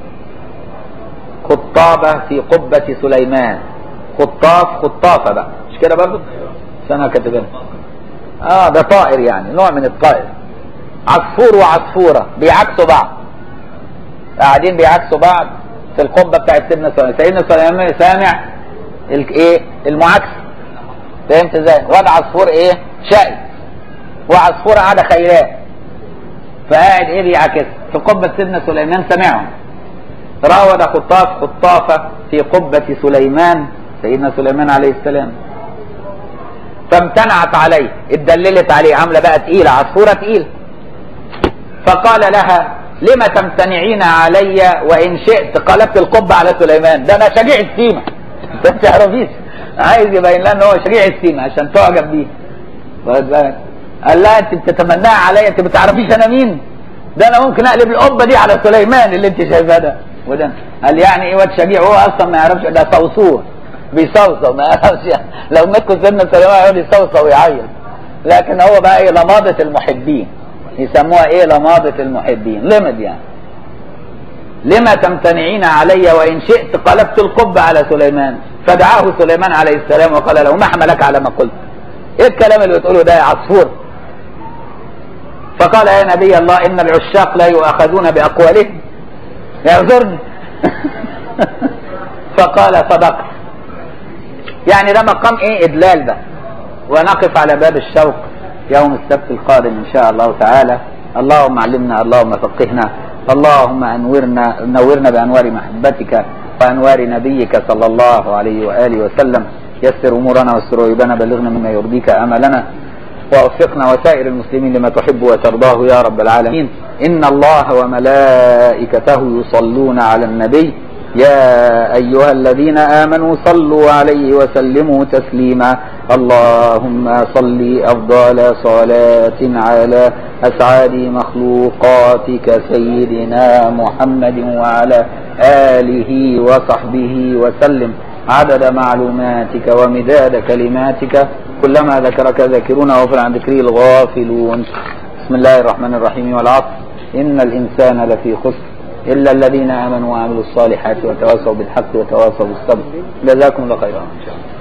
خطابة في قبة سليمان خطاف خطافة بقى مش كده برضه سنة كاتبين اه ده طائر يعني نوع من الطائر عصفور وعصفورة بيعكسوا بعض قاعدين بيعكسوا بعض في القبة بتاعت سيدنا سليمان سيدنا سليمان سامع ايه المعاكسة فهمت ازاي واد عصفور ايه شقي وعصفورة قاعدة خيراه فقاعد ايه بيعكس في قبة سيدنا سليمان سمعهم راود خطاف خطافة في قبة سليمان سيدنا سليمان عليه السلام فامتنعت عليه اتدللت عليه عاملة بقى تقيلة عصفورة تقيلة فقال لها لما تمتنعين علي وان شئت قلبت القبة على سليمان ده انا شجيع السيمة انت ما تعرفيش عايز يبين لها ان هو شجيع السيمة عشان تعجب بيه قال لها انت بتتمناها عليا انت ما تعرفيش انا مين ده انا ممكن اقلب القبه دي على سليمان اللي انت شايفاه ده وده قال يعني ايه واد شجيع هو اصلا ما يعرفش ده صوصور بيصوصو ما يعرفش يعني. لو مسكوا سيدنا سليمان يقعد يصوصو ويعيط لكن هو بقى ايه لماضه المحبين يسموها ايه لماضه المحبين لمد يعني لما تمتنعين علي وان شئت قلبت القبه على سليمان فدعاه سليمان عليه السلام وقال له ما حملك على ما قلت ايه الكلام اللي بتقوله ده يا عصفور فقال يا نبي الله ان العشاق لا يؤاخذون باقوالهم يعذرني فقال صدقت يعني ده مقام ايه ادلال ده ونقف على باب الشوق يوم السبت القادم ان شاء الله تعالى اللهم علمنا اللهم فقهنا اللهم انورنا نورنا بانوار محبتك وانوار نبيك صلى الله عليه واله وسلم يسر امورنا واستر عيوبنا بلغنا مما يرضيك املنا ووفقنا وسائر المسلمين لما تحب وترضاه يا رب العالمين ان الله وملائكته يصلون على النبي يا ايها الذين امنوا صلوا عليه وسلموا تسليما اللهم صل افضل صلاه على اسعاد مخلوقاتك سيدنا محمد وعلى اله وصحبه وسلم عدد معلوماتك ومداد كلماتك كلما ذكرك ذاكرون وغفل عن ذكره الغافلون بسم الله الرحمن الرحيم والعصر إن الإنسان لفي خسر إلا الذين آمنوا وعملوا الصالحات وتواصوا بالحق وتواصوا بالصبر جزاكم الله خيرا إن شاء الله